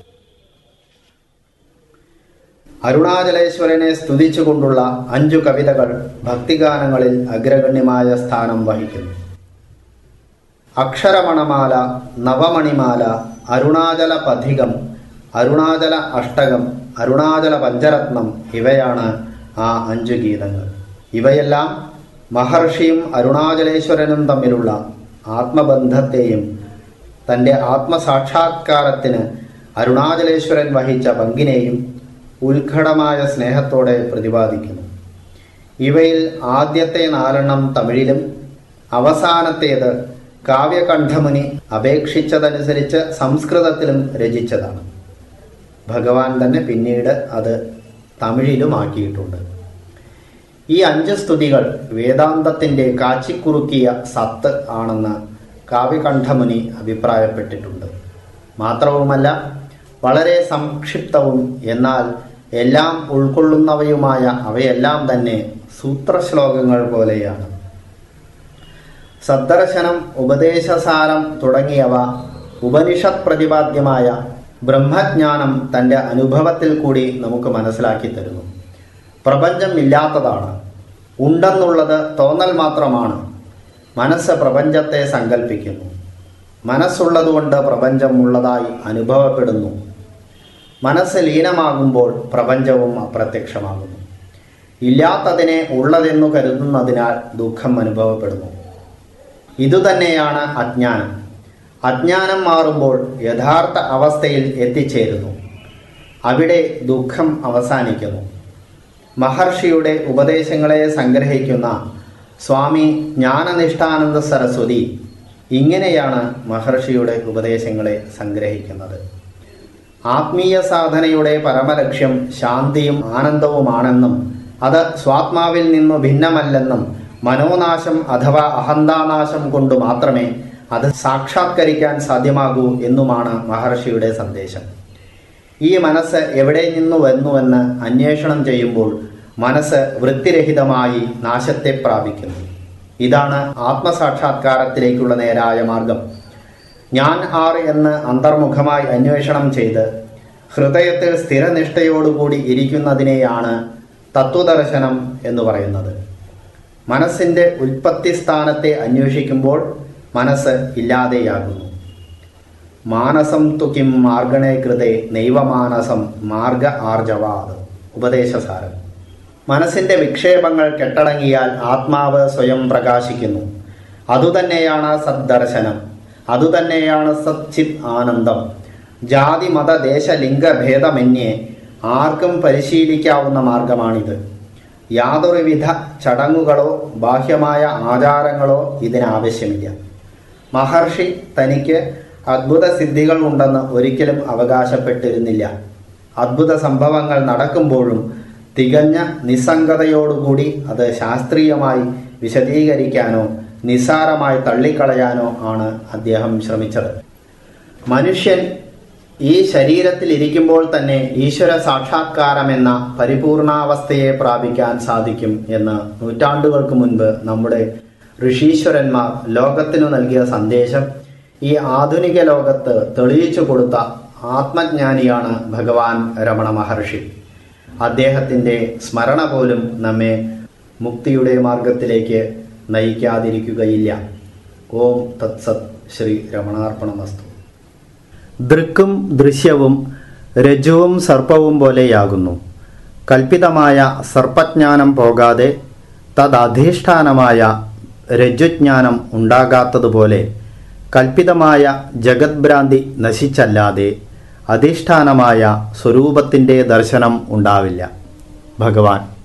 അരുണാചലേശ്വരനെ സ്തുതിച്ചുകൊണ്ടുള്ള അഞ്ചു കവിതകൾ ഭക്തിഗാനങ്ങളിൽ അഗ്രഗണ്യമായ സ്ഥാനം വഹിക്കുന്നു അക്ഷരമണമാല നവമണിമാല അരുണാചല പഥികം അരുണാചല അഷ്ടകം അരുണാചല പഞ്ചരത്നം ഇവയാണ് ആ അഞ്ചു ഗീതങ്ങൾ ഇവയെല്ലാം മഹർഷിയും അരുണാചലേശ്വരനും തമ്മിലുള്ള ആത്മബന്ധത്തെയും തൻ്റെ ആത്മസാക്ഷാത്കാരത്തിന് അരുണാചലേശ്വരൻ വഹിച്ച പങ്കിനെയും ഉത്കടമായ സ്നേഹത്തോടെ പ്രതിപാദിക്കുന്നു ഇവയിൽ ആദ്യത്തെ നാലെണ്ണം തമിഴിലും അവസാനത്തേത് കാവ്യകണ്ഠമുനി അപേക്ഷിച്ചതനുസരിച്ച് സംസ്കൃതത്തിലും രചിച്ചതാണ് ഭഗവാൻ തന്നെ പിന്നീട് അത് തമിഴിലുമാക്കിയിട്ടുണ്ട് ഈ അഞ്ച് സ്തുതികൾ വേദാന്തത്തിൻ്റെ കാച്ചിക്കുറുക്കിയ സത്ത് ആണെന്ന് കാവ്യകണ്ഠമുനി അഭിപ്രായപ്പെട്ടിട്ടുണ്ട് മാത്രവുമല്ല വളരെ സംക്ഷിപ്തവും എന്നാൽ എല്ലാം ഉൾക്കൊള്ളുന്നവയുമായ അവയെല്ലാം തന്നെ സൂത്രശ്ലോകങ്ങൾ പോലെയാണ് സദ്ദർശനം ഉപദേശസാരം തുടങ്ങിയവ ഉപനിഷത് പ്രതിപാദ്യമായ ബ്രഹ്മജ്ഞാനം തൻ്റെ അനുഭവത്തിൽ കൂടി നമുക്ക് മനസ്സിലാക്കി തരുന്നു പ്രപഞ്ചം ഇല്ലാത്തതാണ് ഉണ്ടെന്നുള്ളത് തോന്നൽ മാത്രമാണ് മനസ്സ് പ്രപഞ്ചത്തെ സങ്കല്പിക്കുന്നു മനസ്സുള്ളതുകൊണ്ട് പ്രപഞ്ചം ഉള്ളതായി അനുഭവപ്പെടുന്നു മനസ്സ് ലീനമാകുമ്പോൾ പ്രപഞ്ചവും അപ്രത്യക്ഷമാകുന്നു ഇല്ലാത്തതിനെ ഉള്ളതെന്നു കരുതുന്നതിനാൽ ദുഃഖം അനുഭവപ്പെടുന്നു ഇതുതന്നെയാണ് അജ്ഞാനം അജ്ഞാനം മാറുമ്പോൾ യഥാർത്ഥ അവസ്ഥയിൽ എത്തിച്ചേരുന്നു അവിടെ ദുഃഖം അവസാനിക്കുന്നു മഹർഷിയുടെ ഉപദേശങ്ങളെ സംഗ്രഹിക്കുന്ന സ്വാമി ജ്ഞാനനിഷ്ഠാനന്ദ സരസ്വതി ഇങ്ങനെയാണ് മഹർഷിയുടെ ഉപദേശങ്ങളെ സംഗ്രഹിക്കുന്നത് ആത്മീയ സാധനയുടെ പരമലക്ഷ്യം ശാന്തിയും ആനന്ദവുമാണെന്നും അത് സ്വാത്മാവിൽ നിന്നു ഭിന്നമല്ലെന്നും മനോനാശം അഥവാ അഹന്താനാശം കൊണ്ട് മാത്രമേ അത് സാക്ഷാത്കരിക്കാൻ സാധ്യമാകൂ എന്നുമാണ് മഹർഷിയുടെ സന്ദേശം ഈ മനസ്സ് എവിടെ നിന്നു വന്നുവെന്ന് അന്വേഷണം ചെയ്യുമ്പോൾ മനസ്സ് വൃത്തിരഹിതമായി നാശത്തെ പ്രാപിക്കുന്നു ഇതാണ് ആത്മസാക്ഷാത്കാരത്തിലേക്കുള്ള നേരായ മാർഗം ഞാൻ ആർ എന്ന് അന്തർമുഖമായി അന്വേഷണം ചെയ്ത് ഹൃദയത്തിൽ സ്ഥിരനിഷ്ഠയോടുകൂടി ഇരിക്കുന്നതിനെയാണ് തത്വദർശനം എന്ന് പറയുന്നത് മനസ്സിൻ്റെ ഉൽപ്പത്തി സ്ഥാനത്തെ അന്വേഷിക്കുമ്പോൾ മനസ്സ് ഇല്ലാതെയാകുന്നു മാനസം തു കിം മാർഗണേ കൃതേ നൈവമാനസം മാർഗ ആർജവാത് ഉപദേശസാരം മനസ്സിന്റെ വിക്ഷേപങ്ങൾ കെട്ടടങ്ങിയാൽ ആത്മാവ് സ്വയം പ്രകാശിക്കുന്നു അതുതന്നെയാണ് സദ്ദർശനം അതുതന്നെയാണ് സച്ചിത് ആനന്ദം ജാതി മത ദേശ ലിംഗ ഭേദമന്യേ ആർക്കും പരിശീലിക്കാവുന്ന മാർഗമാണിത് യാതൊരുവിധ ചടങ്ങുകളോ ബാഹ്യമായ ആചാരങ്ങളോ ഇതിനാവശ്യമില്ല മഹർഷി തനിക്ക് അദ്ഭുത സിദ്ധികൾ ഉണ്ടെന്ന് ഒരിക്കലും അവകാശപ്പെട്ടിരുന്നില്ല അദ്ഭുത സംഭവങ്ങൾ നടക്കുമ്പോഴും തികഞ്ഞ നിസ്സംഗതയോടുകൂടി അത് ശാസ്ത്രീയമായി വിശദീകരിക്കാനോ നിസ്സാരമായി തള്ളിക്കളയാനോ ആണ് അദ്ദേഹം ശ്രമിച്ചത് മനുഷ്യൻ ഈ ശരീരത്തിൽ ഇരിക്കുമ്പോൾ തന്നെ ഈശ്വര സാക്ഷാത്കാരമെന്ന പരിപൂർണാവസ്ഥയെ പ്രാപിക്കാൻ സാധിക്കും എന്ന് നൂറ്റാണ്ടുകൾക്ക് മുൻപ് നമ്മുടെ ഋഷീശ്വരന്മാർ ലോകത്തിനു നൽകിയ സന്ദേശം ഈ ആധുനിക ലോകത്ത് തെളിയിച്ചു കൊടുത്ത ആത്മജ്ഞാനിയാണ് ഭഗവാൻ രമണ മഹർഷി അദ്ദേഹത്തിൻ്റെ സ്മരണ പോലും നമ്മെ മുക്തിയുടെ മാർഗത്തിലേക്ക് നയിക്കാതിരിക്കുകയില്ല ഓം തത്സത് ശ്രീ രമണാർപ്പണമസ്തു ദൃക്കും ദൃശ്യവും രജുവും സർപ്പവും പോലെയാകുന്നു കൽപ്പിതമായ സർപ്പജ്ഞാനം പോകാതെ തദധിഷ്ഠാനമായ രജ്ജുജ്ഞാനം ഉണ്ടാകാത്തതുപോലെ കൽപ്പിതമായ ജഗത്ഭ്രാന്തി നശിച്ചല്ലാതെ അധിഷ്ഠാനമായ സ്വരൂപത്തിൻ്റെ ദർശനം ഉണ്ടാവില്ല ഭഗവാൻ